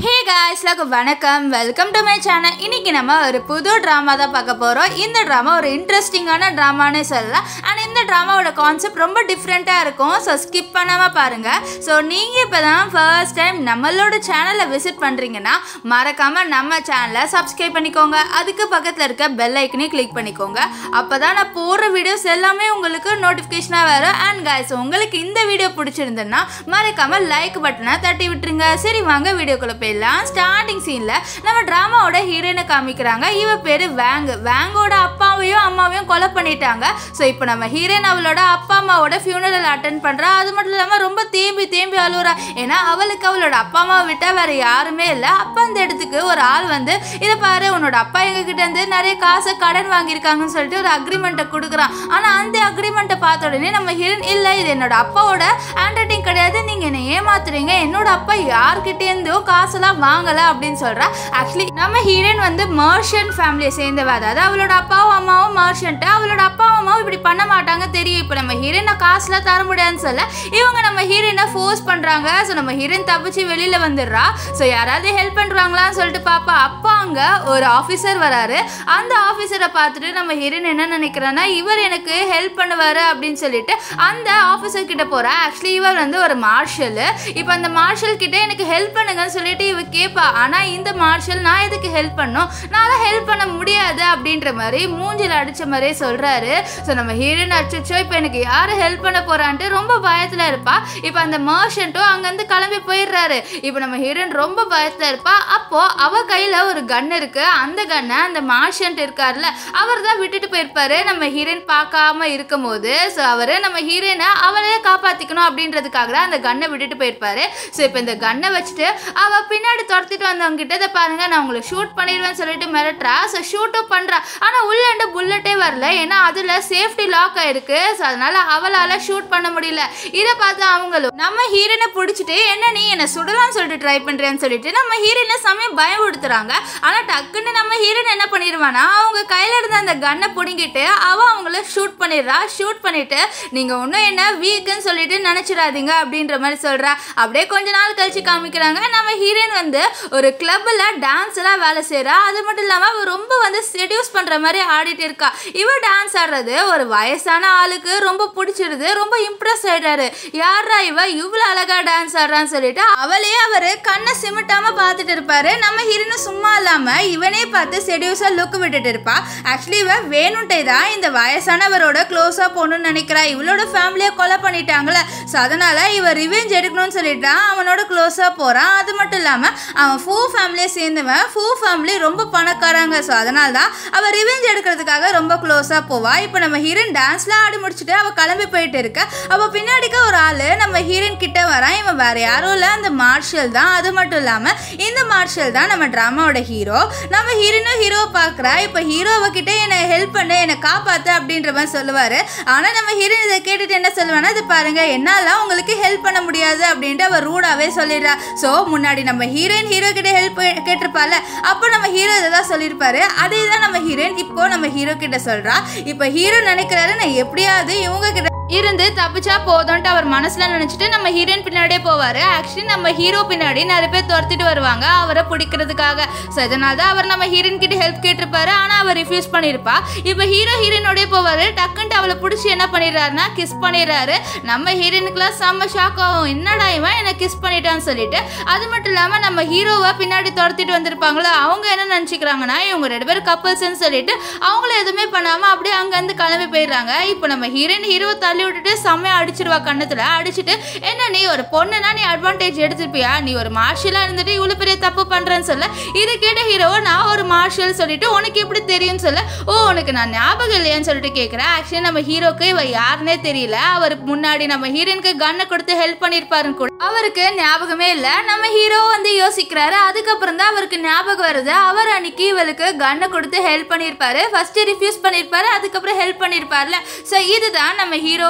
ஹே காய்ஸ்லாக்கு வணக்கம் welcome to my channel இன்னைக்கு நம்ம ஒரு புது ட்ராமா தான் பார்க்க போகிறோம் இந்த ட்ராமா ஒரு இன்ட்ரெஸ்டிங்கான ட்ராமானே சொல்லலாம் அண்ட் இந்த ட்ராமாவோட கான்செப்ட் ரொம்ப டிஃப்ரெண்ட்டாக இருக்கும் ஸோ ஸ்கிப் பண்ணாமல் பாருங்கள் ஸோ நீங்கள் இப்போ தான் ஃபர்ஸ்ட் டைம் நம்மளோட சேனலை விசிட் பண்ணுறீங்கன்னா மறக்காமல் நம்ம சேனலை சப்ஸ்கிரைப் பண்ணிக்கோங்க அதுக்கு பக்கத்தில் இருக்க பெல் ஐக்கனையும் கிளிக் பண்ணிக்கோங்க அப்போ தான் நான் போடுற வீடியோஸ் எல்லாமே உங்களுக்கு நோட்டிஃபிகேஷனாக வரும் அண்ட் காய்ஸ் உங்களுக்கு இந்த வீடியோ பிடிச்சிருந்ததுன்னா மறக்காமல் லைக் பட்டனை தட்டி விட்டுருங்க சரி வாங்க வீடியோக்குள்ளே போயிடலாம் ஸ்டார்டிங் சீனில் நம்ம ட்ராமாவோட ஹீரோயினை காமிக்கிறாங்க இவ பேர் வேங்கு வேங்கோட அப்பாவையும் அம்மாவையும் கொலை பண்ணிட்டாங்க ஸோ இப்போ நம்ம ஹீரோயின் அவளோட அப்பா அம்மாவோட ஃபியூனரல் அட்டன் பண்ணுறா அது மட்டும் இல்லாமல் ரொம்ப தேம்பி தேம்பி அழுகுறா ஏன்னா அவளுக்கு அவளோட அப்பா அம்மாவை விட்டால் வேற யாருமே இல்லை அப்போ அந்த இடத்துக்கு ஒரு ஆள் வந்து இதை பாரு உன்னோட அப்பா எங்ககிட்ட இருந்து நிறைய காசை கடன் வாங்கியிருக்காங்கன்னு சொல்லிட்டு ஒரு அக்ரிமெண்ட்டை கொடுக்குறான் ஆனால் அந்த அக்ரிமெண்ட்டை பார்த்த உடனே நம்ம ஹீரோயின் இல்லை இது என்னோட அப்பாவோட ஹேண்ட் ரைட்டிங் கிடையாது நீங்கள் என்னை ஏமாத்துறீங்க என்னோட அப்பா யார்கிட்டேருந்தோ காசெல்லாம் வாங்கலை அப்படின்னு சொல்கிறா ஆக்சுவலி நம்ம ஹீரோயின் வந்து மர்ஷன் ஃபேமிலியை சேர்ந்தவ அதாவது அவளோட அப்பாவும் அம்மாவும் மர்ஷன்ட்டு அவளோட அப்பாவும் அம்மாவும் இப்படி பண்ண மாட்டாங்க தெரியும் இப்போ நம்ம ஹீரோயினை காசுலாம் தர முடியாதுன்னு சொல்ல இவங்க நம்ம ஹீரோயினை ஃபோர்ஸ் பண்ணுறாங்க ஸோ நம்ம ஹீரோயின் தப்பிச்சு வெளியில் வந்துடுறா ஸோ யாராவது ஹெல்ப் பண்ணுறாங்களான்னு சொல்லிட்டு பாப்பா அப்பா அங்கே ஒரு ஆஃபீஸர் வராரு அந்த ஆஃபீஸரை பார்த்துட்டு நம்ம ஹீரோயின் என்ன நினைக்கிறான்னா இவர் எனக்கு ஹெல்ப் பண்ணுவார் அப்படின்னு சொல்லிட்டு அந்த ஆஃபீஸர் கிட்ட போகிறா ஆக்சுவலி இவர் வந்து ஒரு மார்ஷல் இப்போ அந்த மார்ஷல் கிட்ட எனக்கு ஹெல்ப் பண்ணுங்கன்னு சொல்லிட்டு இவ கேட்பா ஆனால் இந்த மார்ஷல் நான் எதுக்கு ஹெல்ப் பண்ணும் நான் ஹெல்ப் பண்ண முடியாது அப்படின்ற மாதிரி மூஞ்சில் அடித்த மாதிரியே சொல்கிறாரு ஸோ நம்ம ஹீரோயின் அச்சோ இப்போ எனக்கு யார் ஹெல்ப் பண்ண போகிறான்ட்டு ரொம்ப பயத்தில் இருப்பா இப்போ அந்த மர்ஷன்ட்டும் அங்கேருந்து கிளம்பி போயிடுறாரு இப்போ நம்ம ஹீரோயின் ரொம்ப பயத்தில் இருப்பா அப்போது அவ கையில் ஒரு கன் இருக்குது அந்த கன்னை அந்த மார்ஷன்ட் இருக்கார்ல அவர் தான் விட்டுட்டு போயிருப்பாரு நம்ம ஹீரோயின் பார்க்காம இருக்கும் போது ஸோ அவர் நம்ம ஹீரோயினை அவளே காப்பாற்றிக்கணும் அப்படின்றதுக்காக தான் அந்த கன்னை விட்டுட்டு போயிருப்பாரு ஸோ இப்போ இந்த கன்னை வச்சுட்டு அவள் பின்னாடி துரத்திட்டு வந்தவங்க கிட்ட இதை பாருங்க நான் உங்களை ஷூட் பண்ணிடுவேன்னு சொல்லிட்டு மிரட்டுறா ஸோ ஷூட்டும் பண்ணுறா ஆனால் உள்ளேண்டு புல்லட்டே வரல ஏன்னா அதில் சேஃப்டி லாக் ஆயிருக்கு ஸோ அதனால அவளால் ஷூட் பண்ண முடியல இதை பார்த்து அவங்களும் நம்ம ஹீரோனை பிடிச்சிட்டு என்ன நீ என்னை சுடலாம்னு சொல்லிட்டு ட்ரை பண்ணுறேன்னு சொல்லிட்டு நம்ம ஹீரோயினை சமயம் பயமுடுத்துறாங்க ஆனால் டக்குன்னு நம்ம ஹீரோயின் என்ன பண்ணிடுவானா அவங்க கையில் இருந்த அந்த கன்னை பிடுங்கிட்டு அவள் அவங்கள ஷூட் பண்ணிடுறா ஷூட் பண்ணிட்டு நீங்கள் இன்னும் என்ன வீக்குன்னு சொல்லிட்டு நினச்சிடாதீங்க அப்படின்ற மாதிரி சொல்கிறா அப்படியே கொஞ்ச நாள் கழிச்சு காமிக்கிறாங்க நம்ம ஹீரோயின் வந்து ஒரு கிளப்பில் டான்ஸ் எல்லாம் வேலை செய்கிறா அது மட்டும் இல்லாமல் அவள் ரொம்ப வந்து செடியூஸ் பண்ணுற மாதிரி ஆடிட்டு இருக்கா இவ டான்ஸ் ஆடுறது ஒரு வயசான ஆளுக்கு ரொம்ப பிடிச்சிருது ரொம்ப இம்ப்ரெஸ் ஆயிட்டாரு யாரா இவ இவ்வளோ அழகா டான்ஸ் ஆடுறான்னு சொல்லிட்டு அவளே அவர் கண்ணை சிமிட்டாம பார்த்துட்டு இருப்பாரு நம்ம ஹீரோனும் சும்மா இல்லாம இவனே பார்த்து செடியூஸா லுக் விட்டுட்டு இருப்பா ஆக்சுவலி இவ வேணுன்ட்டே தான் இந்த வயசானவரோட க்ளோஸா போகணும்னு நினைக்கிறா இவளோட ஃபேமிலியை கொலை பண்ணிட்டாங்களே ஸோ அதனால இவ ரிவெஞ்ச் எடுக்கணும்னு சொல்லிட்டு தான் அவனோட க்ளோஸா போறான் அது மட்டும் இல்லாம அவன் ஃபூ ஃபேமிலியை சேர்ந்தவன் ஃபூ ஃபேமிலி ரொம்ப பணக்காரங்க ஸோ அதனால தான் அவள் ரிவெஞ்ச் எடுக்கிறதுக்காக ரொம்ப க்ளோஸாக போவா இப்போ நம்ம ஹீரோயின் டான்ஸ்லாம் ஆடி முடிச்சுட்டு அவள் கிளம்பி போயிட்டு இருக்க அவள் பின்னாடிக்க ஒரு ஆள் நம்ம ஹீரோயின் கிட்ட வரான் இவன் வேற யாரும் இல்லை அந்த மார்ஷல் தான் அது மட்டும் இல்லாமல் இந்த மார்ஷல் தான் நம்ம ட்ராமாவோட ஹீரோ நம்ம ஹீரோனும் ஹீரோவை பார்க்குறா இப்போ ஹீரோவை கிட்ட என்னை ஹெல்ப் பண்ணு என்னை காப்பாற்று அப்படின்ற மாதிரி சொல்லுவார் ஆனால் நம்ம ஹீரோயின் இதை கேட்டுட்டு என்ன சொல்லுவானா இது பாருங்க என்னால் உங்களுக்கு ஹெல்ப் பண்ண முடியாது அப்படின்ட்டு அவர் ரூடாகவே சொல்லிடுறா ஸோ முன்னாடி நம்ம ஹீரோயின் ஹீரோ கிட்ட ஹெல்ப் கேட்டிருப்பால அப்போ நம்ம ஹீரோ இதை தான் சொல்லியிருப்பாரு அதே தான் நம்ம ஹீரோயின் இப்போ நம்ம ஹீரோ கிட்ட சொல்றா இப்போ ஹீரோ நினைக்கிறாரு நான் எப்படியாவது இவங்க கிட்ட இருந்து தப்பிச்சா போதும்ட்டு அவர் மனசுல நினைச்சிட்டு நம்ம ஹீரோயின் பின்னாடியே போவாரு ஆக்சுவலி நம்ம ஹீரோ பின்னாடி நிறைய பேர் துரத்திட்டு வருவாங்க அவரை பிடிக்கிறதுக்காக ஸோ இதனால தான் அவர் நம்ம ஹீரோயின் கிட்ட ஹெல்ப் கேட்டிருப்பாரு ஆனால் அவர் ரிஃப்யூஸ் பண்ணியிருப்பா இப்போ ஹீரோ ஹீரோயினோடய போவாரு டக்குன்ட்டு அவளை பிடிச்சி என்ன பண்ணிடுறாருன்னா கிஸ் பண்ணிடுறாரு நம்ம ஹீரோயினுக்குலாம் செம்ம ஷாக் ஆகும் என்னடா இவன் என்ன கிஸ் பண்ணிட்டான்னு சொல்லிட்டு அது மட்டும் இல்லாமல் நம்ம ஹீரோவை பின்னாடி துரத்திட்டு வந்திருப்பாங்களோ அவங்க என்ன நினச்சிக்கிறாங்கன்னா இவங்க ரெண்டு பேரும் கப்பல்ஸ்ன்னு சொல்லிட்டு அவங்கள எதுவுமே பண்ணாமல் அப்படியே அங்கேருந்து கிளம்பி போயிடுறாங்க இப்போ நம்ம ஹீரோயின் ஹீரோ தள்ளி விட்டுட்டு செம்மையா அடிச்சிருவா கண்ணத்தில் அடிச்சுட்டு என்ன நீ ஒரு பொண்ணுனா நீ அட்வான்டேஜ் எடுத்துப்பியா நீ ஒரு மார்ஷலாக இருந்துட்டு இவ்வளோ பெரிய தப்பு பண்ணுறேன்னு சொல்ல இதை கேட்ட ஹீரோ நான் ஒரு மார்ஷல் சொல்லிட்டு உனக்கு எப்படி தெரியும்னு சொல்ல ஓ உனக்கு நான் ஞாபகம் இல்லையான்னு சொல்லிட்டு கேட்குறேன் ஆக்சுவலி நம்ம ஹீரோக்கு இவ யாருன்னே தெரியல அவருக்கு முன்னாடி நம்ம ஹீரோயினுக்கு கன்னை கொடுத்து ஹெல்ப் பண்ணியிருப்பாருன்னு கூட அவருக்கு ஞாபகமே இல்லை நம்ம ஹீரோ வந்து யோசிக்கிறாரு அதுக்கப்புறம் தான் அவருக்கு ஞாபகம் வருது அவர் அன்னைக்கு இவளுக்கு கன்னை கொடுத்து ஹெல்ப் பண்ணியிருப்பாரு ஃபர்ஸ்ட் ரிஃப்யூஸ் பண்ணியிருப்பாரு அதுக்கப்புறம் ஹெல்ப் பண்ணியிருப்பார்ல ஸோ இதுதான் நம்ம ஹீரோ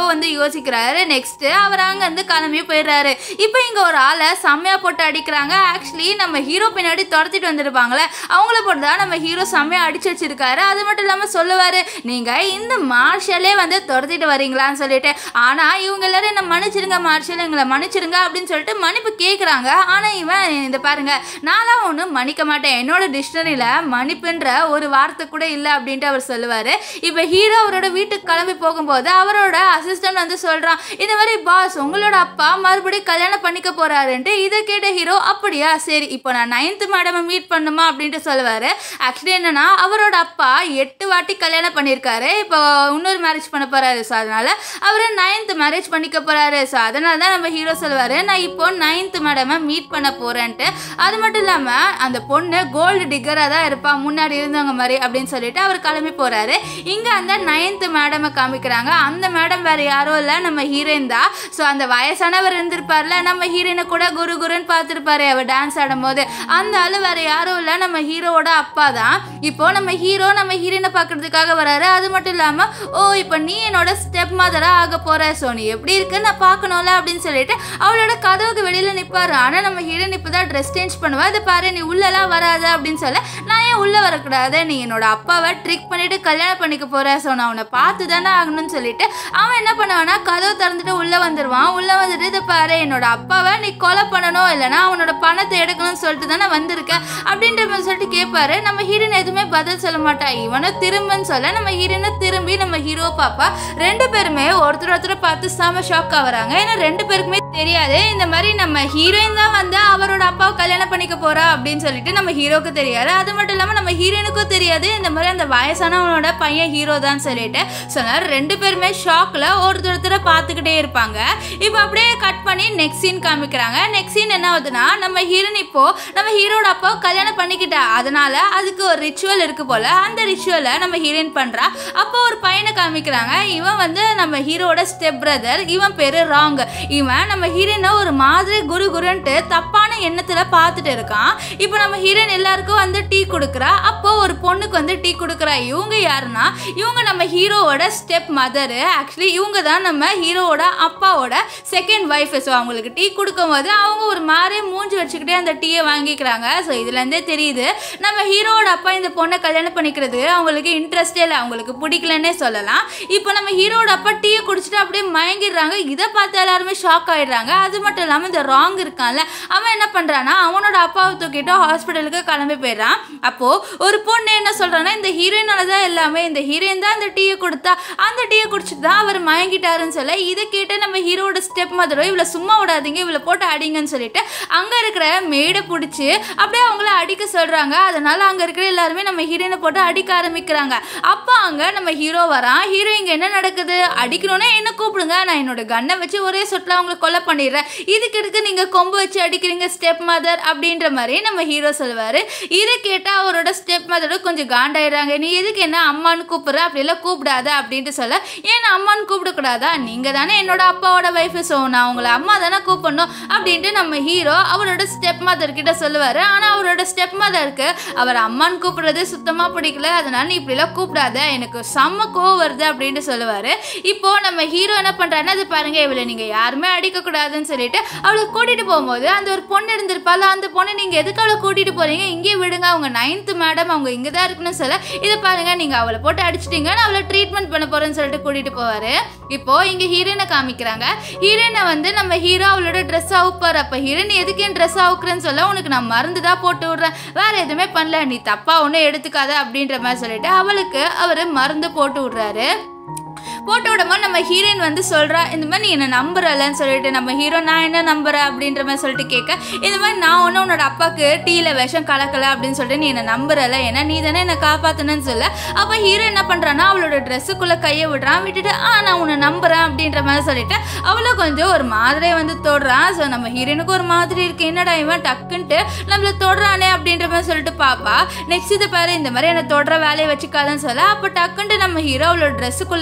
வந்து யோசிக்கிறாரு நெக்ஸ்ட் அவர் அங்க இருந்து கிளம்பி போயிடுறாரு இப்போ இங்க ஒரு ஆளை செம்மையா போட்டு அடிக்கிறாங்க ஆக்சுவலி நம்ம ஹீரோ பின்னாடி துரத்திட்டு வந்திருப்பாங்களே அவங்கள போட்டு தான் நம்ம ஹீரோ செம்மையா அடிச்சு வச்சிருக்காரு அது மட்டும் இல்லாம சொல்லுவாரு நீங்க இந்த மார்ஷலே வந்து துரத்திட்டு வரீங்களான்னு சொல்லிட்டு ஆனா இவங்க எல்லாரும் என்ன மன்னிச்சிருங்க மார்ஷல் எங்களை மன்னிச்சிருங்க அப்படின்னு சொல்லிட்டு மன்னிப்பு கேட்குறாங்க ஆனா இவன் இந்த பாருங்க நான்லாம் ஒன்றும் மன்னிக்க மாட்டேன் என்னோட டிக்ஷனரியில மன்னிப்புன்ற ஒரு வார்த்தை கூட இல்லை அப்படின்ட்டு அவர் சொல்லுவாரு இப்போ ஹீரோ அவரோட வீட்டுக்கு கிளம்பி போகும்போது அவரோட அசிஸ்டன்ட் வந்து சொல்றான் இந்த மாதிரி பாஸ் உங்களோட அப்பா மறுபடியும் கல்யாணம் பண்ணிக்க போறாருன்ட்டு இதை கேட்ட ஹீரோ அப்படியா சரி இப்போ நான் நைன்த் மேடமை மீட் பண்ணுமா அப்படின்ட்டு சொல்லுவாரு ஆக்சுவலி என்னன்னா அவரோட அப்பா எட்டு வாட்டி கல்யாணம் பண்ணியிருக்காரு இப்போ இன்னொரு மேரேஜ் பண்ண போறாரு ஸோ அதனால அவர் நைன்த் மேரேஜ் பண்ணிக்க போறாரு ஸோ அதனால தான் நம்ம ஹீரோ சொல்லுவாரு நான் இப்போ நைன்த் மேடமை மீட் பண்ண போறேன்ட்டு அது மட்டும் இல்லாம அந்த பொண்ணு கோல்டு டிக்கராக தான் இருப்பா முன்னாடி இருந்தவங்க மாதிரி அப்படின்னு சொல்லிட்டு அவர் கிளம்பி போறாரு இங்க அந்த நைன்த் மேடமை காமிக்கிறாங்க அந்த மேடம் வேற யாரும் இல்லை நம்ம ஹீரோயின் தான் ஸோ அந்த வயசானவர் இருந்திருப்பார்ல நம்ம ஹீரோயினை கூட குரு குருன்னு பார்த்துருப்பாரு அவர் டான்ஸ் ஆடும்போது அந்த ஆளு வேற யாரும் இல்லை நம்ம ஹீரோவோட அப்பா தான் இப்போ நம்ம ஹீரோ நம்ம ஹீரோயினை பார்க்கறதுக்காக வராரு அது மட்டும் இல்லாம ஓ இப்போ நீ என்னோட ஸ்டெப் மதரா ஆக போற ஸோ நீ எப்படி இருக்குன்னு நான் பார்க்கணும்ல அப்படின்னு சொல்லிட்டு அவளோட கதவுக்கு வெளியில நிப்பாரு ஆனா நம்ம ஹீரோயின் இப்பதான் ட்ரெஸ் சேஞ்ச் பண்ணுவா இது பாரு நீ உள்ளலாம் வராத அப்படின்னு சொல்ல நான் ஏன் உள்ள வரக்கூடாது நீ என்னோட அப்பாவை ட்ரிக் பண்ணிட்டு கல்யாணம் பண்ணிக்க போற ஸோ நான் உன்னை பார்த்து தானே ஆகணும்னு சொல்லிட்டு அவன் என்ன பண்ணுவானா கதவு திறந்துட்டு உள்ள வந்துடுவான் உள்ள வந்துட்டு இதை பாரு என்னோட அப்பாவை நீ கொலை பண்ணணும் இல்லைன்னா அவனோட பணத்தை எடுக்கணும்னு சொல்லிட்டு தானே வந்திருக்க அப்படின்ற மாதிரி சொல்லிட்டு கேட்பாரு நம்ம ஹீரோயின் எதுவுமே பதில் சொல்ல மாட்டா இவனை திரும்பன்னு சொல்ல நம்ம ஹீரோயினை திரும்பி நம்ம ஹீரோ பாப்பா ரெண்டு பேருமே ஒருத்தர் ஒருத்தர் பார்த்து செம ஷாக் ஆகுறாங்க ஏன்னா ரெண்டு பேருக்குமே தெரியாது இந்த மாதிரி நம்ம ஹீரோயின் தான் வந்து அவரோட அப்பாவை கல்யாணம் பண்ணிக்க போறா அப்படின்னு சொல்லிட்டு நம்ம ஹீரோக்கு தெரியாது அது மட்டும் இல்லாமல் நம்ம ஹீரோயினுக்கும் தெரியாது இந்த மாதிரி அந்த வயசானவனோட பையன் ஹீரோ தான் சொல்லிட்டு சொன்னார் ரெண்டு பேருமே ஷாக்ல ஒருத்தர் ஒருத்தரை பார்த்துக்கிட்டே இருப்பாங்க இப்போ அப்படியே கட் பண்ணி நெக்ஸ்ட் சீன் காமிக்கிறாங்க நெக்ஸ்ட் சீன் என்ன ஆகுதுன்னா நம்ம ஹீரோயின் இப்போ நம்ம ஹீரோட அப்பாவை கல்யாணம் பண்ணிக்கிட்டா அதனால அதுக்கு ஒரு ரிச்சுவல் இருக்கு போல அந்த ரிச்சுவலை நம்ம ஹீரோயின் பண்றா அப்போ ஒரு பையனை காமிக்கிறாங்க இவன் வந்து நம்ம ஹீரோட ஸ்டெப் பிரதர் இவன் பேரு ராங் இவன் நம்ம ஹீரோயினை ஒரு மாதிரி குரு குருன்ட்டு தப்பான எண்ணத்துல பார்த்துட்டு இருக்கான் இப்போ நம்ம ஹீரோயின் எல்லாருக்கும் வந்து டீ கொடுக்குறா அப்போ ஒரு பொண்ணுக்கு வந்து டீ கொடுக்குறா இவங்க யாருன்னா இவங்க நம்ம ஹீரோவோட ஸ்டெப் மதரு ஆக்சுவலி இவங்க தான் நம்ம ஹீரோவோட அப்பாவோட செகண்ட் ஒய்ஃப் ஸோ அவங்களுக்கு டீ கொடுக்கும்போது அவங்க ஒரு மாதிரி மூஞ்சி வச்சுக்கிட்டே அந்த டீயை வாங்கிக்கிறாங்க ஸோ இதுலேருந்தே தெரியுது நம்ம ஹீரோவோட அப்பா இந்த பொண்ணை கல்யாணம் பண்ணிக்கிறது அவங்களுக்கு இன்ட்ரெஸ்டே இல்லை அவங்களுக்கு பிடிக்கலன்னே சொல்லலாம் இப்போ நம்ம ஹீரோட அப்பா டீயை குடிச்சிட்டு அப்படியே மயங்கிடுறாங்க இதை பார்த்து எல்லாருமே ஷாக் ஆயிடுறாங்க அது மட்டும் இல்லாமல் இந்த ராங் இருக்கான்ல அவன் என்ன பண்ணுறான்னா அவனோட அப்பாவை தூக்கிட்டு ஹாஸ்பிட்டலுக்கு கிளம்பி போயிடுறான் அப்போது ஒரு பொண்ணு என்ன சொல்கிறான்னா இந்த ஹீரோயினால தான் எல்லாமே இந்த ஹீரோயின் தான் இந்த டீயை கொடுத்தா அந்த டீயை குடிச்சிட்டு தான் அவர் மயங்கிட்டாருன்னு சொல்ல இதை கேட்டு நம்ம ஹீரோட ஸ்டெப் மதரோ இவளை சும்மா விடாதீங்க இவளை போட்டு அடிங்கன்னு சொல்லிட்டு அங்கே இருக்கிற மேடை பிடிச்சி அப்படியே அவங்கள அடிக்க சொல்கிறாங்க அதனால அங்கே இருக்கிற எல்லாருமே நம்ம ஹீரோயினை போட்டு அடிக்க ஆரம்பிக்கிறாங்க அப்போ அங்கே நம்ம ஹீரோ வரான் ஹீரோ இங்கே என்ன நடக்குது அடிக்கணும்னா என்ன கூப்பிடுங்க நான் என்னோட கன்னை வச்சு ஒரே சொட்டில் அவங்களை கொலை பண்ணிடுறேன் இதுக்கு எதுக்கு நீங்கள் கொம்பு வச்சு அடிக்கிறீங்க ஸ்டெப் மதர் அப்படின்ற மாதிரி நம்ம ஹீரோ சொல்லுவார் இதை கேட்டால் அவரோட ஸ்டெப் மதரோட கொஞ்சம் காண்டாயிடுறாங்க நீ எதுக்கு என்ன அம்மான்னு கூப்பிட்ற அப்படிலாம் கூப்பிடாத அப்படின்ட்டு சொல்ல ஏன் நான் அம்மான்னு கூப்பிடக்கூடாதா நீங்கள் தானே என்னோட அப்பாவோட ஒய்ஃபு ஸோ நான் உங்களை அம்மா தானே கூப்பிடணும் அப்படின்ட்டு நம்ம ஹீரோ அவரோட ஸ்டெப் மதர் கிட்ட சொல்லுவார் ஆனால் அவரோட ஸ்டெப் மதருக்கு அவர் அம்மான்னு கூப்பிடுறது சுத்தமாக பிடிக்கல அதனால நீ இப்படிலாம் கூப்பிடாத எனக்கு செம்ம கோவம் வருது அப்படின்ட்டு சொல்லுவார் இப்போ நம்ம ஹீரோ என்ன பண்ணுறாருன்னா அது பாருங்க இவளை நீங்கள் யாருமே அடிக்கக்கூடாதுன்னு சொல்லிட்டு அவளை கூட்டிகிட்டு போகும்போது அந்த ஒரு பொண்ணு இருந்திருப்பால அந்த பொண்ணு நீங்கள் எதுக்கு அவளை கூட்டிகிட்டு போறீங்க இங்கே விடுங்க அவங்க நைன்த்து மேடம் அவங்க இங்கே தான் இருக்குன்னு சொல்ல இதை பாருங்க நீங்கள் அவளை போட்டு அடிச்சிட்டீங்க நான் அவளை ட்ரீட்மெண்ட் பண்ண போகிறேன்னு சொல்லிட்டு கூட்டிகிட்டு போவார் இப்போ இங்கே ஹீரோயினை காமிக்கிறாங்க ஹீரோயினை வந்து நம்ம ஹீரோ அவளோட ட்ரெஸ் அவுப்பார் அப்போ ஹீரோயின் எதுக்கு என் ட்ரெஸ் அவுக்குறேன்னு சொல்ல உனக்கு நான் மருந்து தான் போட்டு விட்றேன் வேற எதுவுமே பண்ணல நீ தப்பா ஒன்றும் எடுத்துக்காத அப்படின்ற மாதிரி சொல்லிட்டு அவளுக்கு அவர் மருந்து போட்டு விட்றாரு போட்டு விடும்போது நம்ம ஹீரோயின் வந்து சொல்கிறா இந்த மாதிரி நீ என்ன நம்புறலன்னு சொல்லிட்டு நம்ம ஹீரோ நான் என்ன நம்புறேன் அப்படின்ற மாதிரி சொல்லிட்டு கேட்க இந்த மாதிரி நான் ஒன்றும் உன்னோட அப்பாவுக்கு டீயில் விஷம் கலக்கலை அப்படின்னு சொல்லிட்டு நீ என்ன நம்புறல ஏன்னா நீ தானே என்னை காப்பாத்தணும்னு சொல்ல அப்போ ஹீரோ என்ன பண்ணுறான்னா அவளோட ட்ரெஸ்ஸுக்குள்ளே கையை விடுறான் விட்டுட்டு ஆ நான் உன்னை நம்புறேன் அப்படின்ற மாதிரி சொல்லிட்டு அவளை கொஞ்சம் ஒரு மாதிரியே வந்து தொடுறான் ஸோ நம்ம ஹீரோனுக்கு ஒரு மாதிரி இருக்கு என்னடா இவன் டக்குன்ட்டு நம்மளை தொடுறானே அப்படின்ற மாதிரி சொல்லிட்டு பாப்பா நெக்ஸ்ட் இது பாரு இந்த மாதிரி என்னை தொடுற வேலையை வச்சுக்காதன்னு சொல்ல அப்போ டக்குன்ட்டு நம்ம ஹீரோ அவளோட ட்ரெஸ்ஸுக்குள்ளேருந்து ஒரு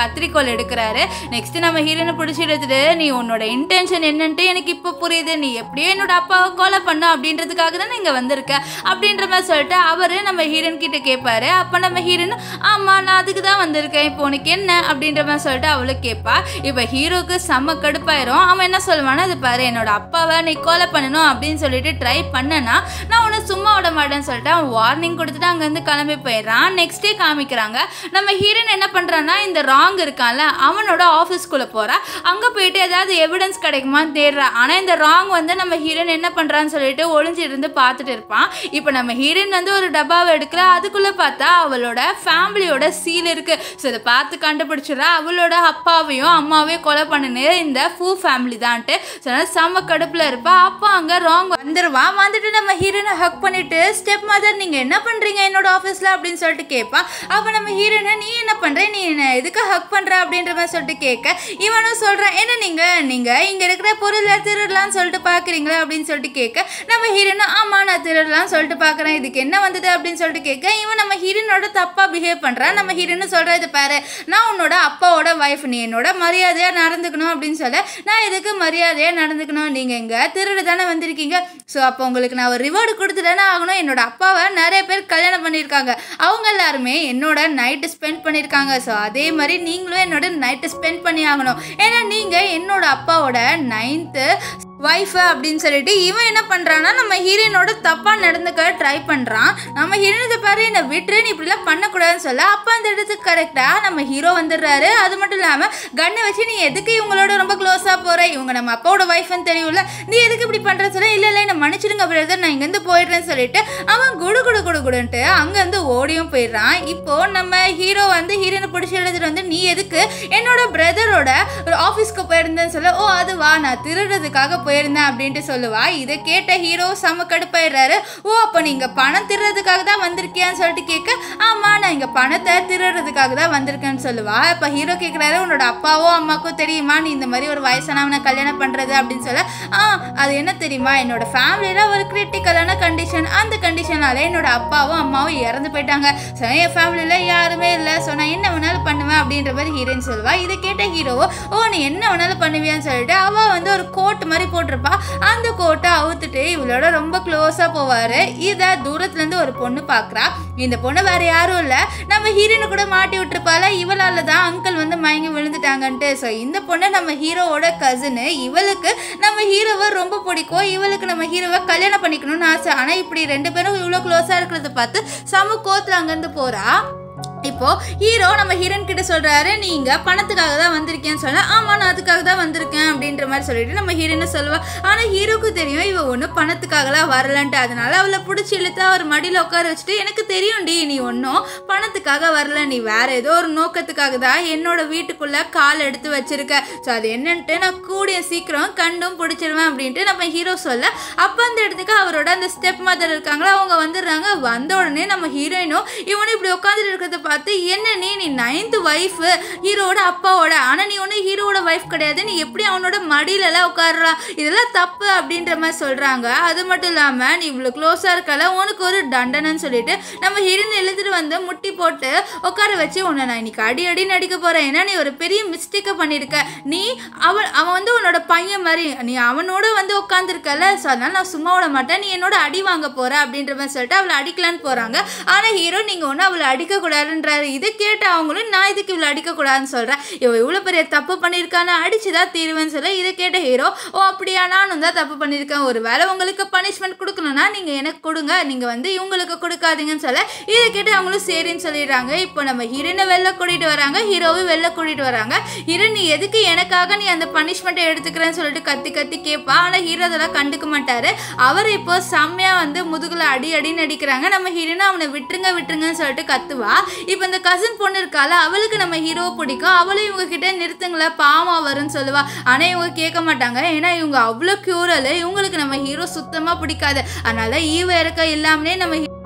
கத்திரிக்கோல் எடுக்கிறாரு நெக்ஸ்ட் நம்ம ஹீரோனை பிடிச்சி எடுத்துட்டு நீ உன்னோட இன்டென்ஷன் என்னன்ட்டு எனக்கு இப்போ புரியுது நீ எப்படியோ என்னோட அப்பாவை கொலை பண்ணும் அப்படின்றதுக்காக தான் இங்கே வந்திருக்க அப்படின்ற மாதிரி சொல்லிட்டு அவர் நம்ம ஹீரோன் கிட்ட கேட்பாரு அப்போ நம்ம ஹீரோன் ஆமாம் நான் அதுக்கு தான் வந்திருக்கேன் இப்போ உனக்கு என்ன அப்படின்ற மாதிரி சொல்லிட்டு அவளும் கேட்பா இப்போ ஹீரோக்கு செம்ம கடுப்பாயிரும் அவன் என்ன சொல்லுவானா அது பாரு என்னோட அப்பாவை நீ கொலை பண்ணணும் அப்படின்னு சொல்லிட்டு ட்ரை பண்ணனா நான் உன்னை சும்மா விட மாட்டேன்னு சொல்லிட்டு அவன் வார்னிங் கொடுத்துட்டு அங்கேருந்து கிளம்பி போயிடுறான் நெக்ஸ்ட் டே காமிக்கிறாங்க நம்ம ஹீரோயின் என்ன பண்ணுறான்னா இந்த ராங் இருக்கான்ல அவனோட ஆஃபீஸ்க்குள்ளே போகிறா அங்கே போயிட்டு ஏதாவது எவிடன்ஸ் கிடைக்குமான்னு தேடுறா ஆனால் இந்த ராங் வந்து நம்ம ஹீரோயின் என்ன பண்ணுறான்னு சொல்லிட்டு ஒளிஞ்சு இருந்து பார்த்துட்டு இருப்பான் இப்போ நம்ம ஹீரோயின் வந்து ஒரு டப்பாவை எடுக்கிற அதுக்குள்ளே பார்த்தா அவளோட ஃபேமிலியோட சீல் இருக்குது ஸோ இதை பார்த்து கண்டுபிடிச்சிடறா அவளோட அப்பாவையும் அம்மாவையும் கொலை பண்ணினது இந்த ஃபூ ஃபேமிலி தான்ட்டு ஸோ அதனால செம்ம கடுப்பில் இருப்பா அப்போ அங்கே ராங் வந்துடுவான் வந்துட்டு நம்ம ஹீரோனை ஹக் பண்ணிட்டு ஸ்டெப் மதர் நீங்கள் என்ன பண்ணுறீங்க என்னோட ஆஃபீஸில் அப்படின்னு சொல்லிட்டு கேட்பான் அப்போ நம்ம ஹீரோனை நீ என்ன பண்ணுற நீ என்ன எதுக்கு ஹக் பண்ணுற அப்படின்ற மாதிரி சொல்லிட்டு கேட்க இவனும் சொல்கிறான் என்ன நீங்கள் நீங்கள் இங்கே இருக்கிற பொருளை திருடலாம்னு சொல்லிட்டு பார்க்குறீங்களா அப்படின்னு சொல்லிட்டு கேட்க நம்ம ஹீரோனும் ஆமாம் நான் திருடலாம்னு சொல்லிட்டு பார்க்குறேன் இதுக்கு என்ன வந்தது அப்படின்னு சொல்லிட்டு கேட்க இவன் நம்ம ஹீரோனோட தப்பாக பிஹேவ் பண்ணுறான் நம்ம ஹீரோன்னு சொல்கிறது பாரு நான் உன்னோட அப்பாவோட ஒய்ஃப் நீ என்னோட மரியாதையாக நடந்துக்கணும் அப்படின்னு சொல்ல நான் இதுக்கு மரியாதையாக நடந்துக்கணும் நீங்கள் இங்கே திருடு தானே வந்திருக்கீங்க ஸோ அப்போ உங்களுக்கு நான் ஒரு ரிவார்டு கொடுத்து தானே ஆகணும் என்னோட அப்பாவை நிறைய பேர் கல்யாணம் பண்ணியிருக்காங்க அவங்க எல்லாருமே என்னோட நைட்டு ஸ்பெண்ட் பண்ணியிருக்காங்க ஸோ அதே மாதிரி நீங்களும் என்னோட நைட்டு ஸ்பெண்ட் பண்ணி ஆகணும் ஏன்னா நீங்கள் என்னோட அப்பாவோட நைன்த்து ஒய்ஃபு அப்படின்னு சொல்லிட்டு இவன் என்ன பண்ணுறான்னா நம்ம ஹீரோயினோட தப்பாக நடந்துக்க ட்ரை பண்ணுறான் நம்ம ஹீரோயினத்தை பாரு என்னை விட்டுரு நீ இப்படிலாம் பண்ணக்கூடாதுன்னு சொல்ல அப்போ அந்த இடத்துக்கு கரெக்டாக நம்ம ஹீரோ வந்துடுறாரு அது மட்டும் இல்லாமல் கண்ணை வச்சு நீ எதுக்கு இவங்களோட ரொம்ப க்ளோஸாக போகிற இவங்க நம்ம அப்பாவோட ஒய்ஃப்னு தெரியும்ல நீ எதுக்கு இப்படி பண்ணுறேன்னு சொல்ல இல்லை இல்லை என்ன மன்னிச்சிடுங்க பிரதர் நான் இங்கேருந்து போயிடுறேன்னு சொல்லிட்டு அவன் குடு குடு குடு குடுன்ட்டு அங்கேருந்து ஓடியும் போயிடுறான் இப்போ நம்ம ஹீரோ வந்து ஹீரோயினை பிடிச்சி எழுதிட்டு வந்து நீ எதுக்கு என்னோட பிரதரோட ஒரு ஆஃபீஸ்க்கு போயிருந்தேன்னு சொல்ல ஓ அது வா நான் திருடுறதுக்காக போயிருந்தேன் அப்படின்ட்டு சொல்லுவா இதை கேட்ட ஹீரோ செம கடுப்பாயிடுறாரு ஓ அப்போ நீங்கள் பணம் திருடுறதுக்காக தான் வந்திருக்கியான்னு சொல்லிட்டு கேட்க ஆமாம் நான் இங்கே பணத்தை திருடுறதுக்காக தான் வந்திருக்கேன்னு சொல்லுவா இப்போ ஹீரோ கேட்குறாரு உன்னோட அப்பாவோ அம்மாக்கோ தெரியுமா நீ இந்த மாதிரி ஒரு வயசானவனை கல்யாணம் பண்ணுறது அப்படின்னு சொல்ல ஆ அது என்ன தெரியுமா என்னோட ஃபேமிலியில் ஒரு கிரிட்டிக்கலான கண்டிஷன் அந்த கண்டிஷனால என்னோட அப்பாவும் அம்மாவும் இறந்து போயிட்டாங்க ஸோ என் ஃபேமிலியில் யாருமே இல்லை ஸோ நான் என்ன வேணாலும் பண்ணுவேன் அப்படின்ற மாதிரி ஹீரோயின் சொல்லுவா இதை கேட்ட ஹீரோவோ ஓ நீ என்ன வேணாலும் பண்ணுவியான்னு சொல்லிட்டு அவள் வந்து ஒரு கோட் மாதிரி போட்டிருப்பா அந்த கோட்டை அவுத்துட்டு இவளோட ரொம்ப க்ளோஸாக போவார் இதை தூரத்துலேருந்து ஒரு பொண்ணு பார்க்குறா இந்த பொண்ணு வேற யாரும் இல்லை நம்ம ஹீரோனை கூட மாட்டி விட்டுருப்பால இவளால தான் அங்கிள் வந்து மயங்கி விழுந்துட்டாங்கன்ட்டு ஸோ இந்த பொண்ணு நம்ம ஹீரோவோட கசினு இவளுக்கு நம்ம ஹீரோவை ரொம்ப பிடிக்கும் இவளுக்கு நம்ம ஹீரோவை கல்யாணம் பண்ணிக்கணும்னு ஆசை ஆனால் இப்படி ரெண்டு பேரும் இவ்வளோ க்ளோஸாக இருக்கிறத பார்த்து செம கோத்தில் அங்கேருந்து போகிறா இப்போ ஹீரோ நம்ம ஹீரோயின் கிட்ட சொல்றாரு நீங்க பணத்துக்காக தான் வந்திருக்கேன்னு சொல்ல ஆமா நான் அதுக்காக தான் வந்திருக்கேன் அப்படின்ற மாதிரி சொல்லிட்டு நம்ம ஹீரோயினை சொல்லுவா ஆனா ஹீரோக்கு தெரியும் இவ ஒன்றும் பணத்துக்காகலாம் வரலன்ட்டு அதனால அவளை பிடிச்சி இழுத்து அவர் மடியில் உட்கார வச்சுட்டு எனக்கு தெரியும் டி நீ ஒன்றும் பணத்துக்காக வரல நீ வேற ஏதோ ஒரு நோக்கத்துக்காக தான் என்னோட வீட்டுக்குள்ள கால் எடுத்து வச்சிருக்க ஸோ அது என்னன்ட்டு நான் கூடிய சீக்கிரம் கண்டும் பிடிச்சிருவேன் அப்படின்ட்டு நம்ம ஹீரோ சொல்ல அப்போ அந்த இடத்துக்கு அவரோட அந்த ஸ்டெப் மதர் இருக்காங்களா அவங்க வந்துடுறாங்க வந்த உடனே நம்ம ஹீரோயினும் இவனும் இப்படி உட்காந்துட்டு இருக்கிறத பார்த்து என்ன நீ நீ நைன்த்து ஒய்ஃபு ஹீரோவோட அப்பாவோட ஆனால் நீ ஒன்றும் ஹீரோவோட ஒய்ஃப் கிடையாது நீ எப்படி அவனோட மடியிலலாம் உட்காடுறா இதெல்லாம் தப்பு அப்படின்ற மாதிரி சொல்கிறாங்க அது மட்டும் இல்லாமல் நீ இவ்வளோ க்ளோஸாக இருக்கல உனக்கு ஒரு தண்டனைன்னு சொல்லிட்டு நம்ம ஹீரோயின் எழுதிட்டு வந்து முட்டி போட்டு உட்கார வச்சு உன்னை நான் இன்னைக்கு அடி அடி நடிக்க போகிறேன் ஏன்னா நீ ஒரு பெரிய மிஸ்டேக்கை பண்ணியிருக்க நீ அவன் அவன் வந்து உன்னோட பையன் மாதிரி நீ அவனோட வந்து உட்காந்துருக்கல ஸோ அதனால நான் சும்மா விட மாட்டேன் நீ என்னோட அடி வாங்க போற அப்படின்ற மாதிரி சொல்லிட்டு அவளை அடிக்கலான்னு போகிறாங்க ஆனால் ஹீரோ நீங்கள் ஒன்றும் அவளை அடிக்கக்கூடாதுன்றாரு இதை கேட்டு அவங்களும் நான் இதுக்கு இவ்வளோ அடிக்கக்கூடாதுன்னு சொல்கிறேன் இவ இவ்வளோ பெரிய தப்பு பண்ணியிருக்கான்னு அடிச்சு தான் தீருவேன்னு சொல்ல இதை கேட்ட ஹீரோ ஓ அப்படியா நானும் தான் தப்பு பண்ணியிருக்கேன் ஒரு வேளை உங்களுக்கு பனிஷ்மெண்ட் கொடுக்கணும்னா நீங்கள் எனக்கு கொடுங்க நீங்கள் வந்து இவங்களுக்கு கொடுக்காதீங்கன்னு சொல்ல இதை கேட்டு அவங்களும் சரின்னு சொல்லிடுறாங்க இப்போ நம்ம ஹீரோனை வெளில கூட்டிகிட்டு வராங்க ஹீரோவை வெளில கூட்டிகிட்டு வராங்க ஹீரோ நீ எதுக்கு எனக்காக நீ அந்த பனிஷ்மெண்ட்டை எடுத்துக்கிறேன்னு சொல்லிட்டு கத்தி கத்தி கேட்பா ஆனால் ஹீரோ அதெல்லாம் கண்டுக்க மாட்டாரு அவர் இப்போ செம்மையாக வந்து முதுகில் அடி அடின்னு அடிக்கிறாங்க நம்ம ஹீரோனை அவனை விட்டுருங்க விட்டுருங்கன்னு சொல்லிட்டு கத்துவா இப்போ இந்த கசின் பொண்ணு இருக்கால அவளுக்கு நம்ம ஹீரோவை பிடிக்கும் அவளும் இவங்க கிட்ட நிறுத்துங்களேன் பாவம் வரும்னு சொல்லுவா ஆனால் இவங்க கேட்க மாட்டாங்க ஏன்னா இவங்க அவ்வளோ க்யூரல் இவங்களுக்கு நம்ம ஹீரோ சுத்தமாக பிடிக்காது அதனால ஈவ இருக்க இல்லாமலே நம்ம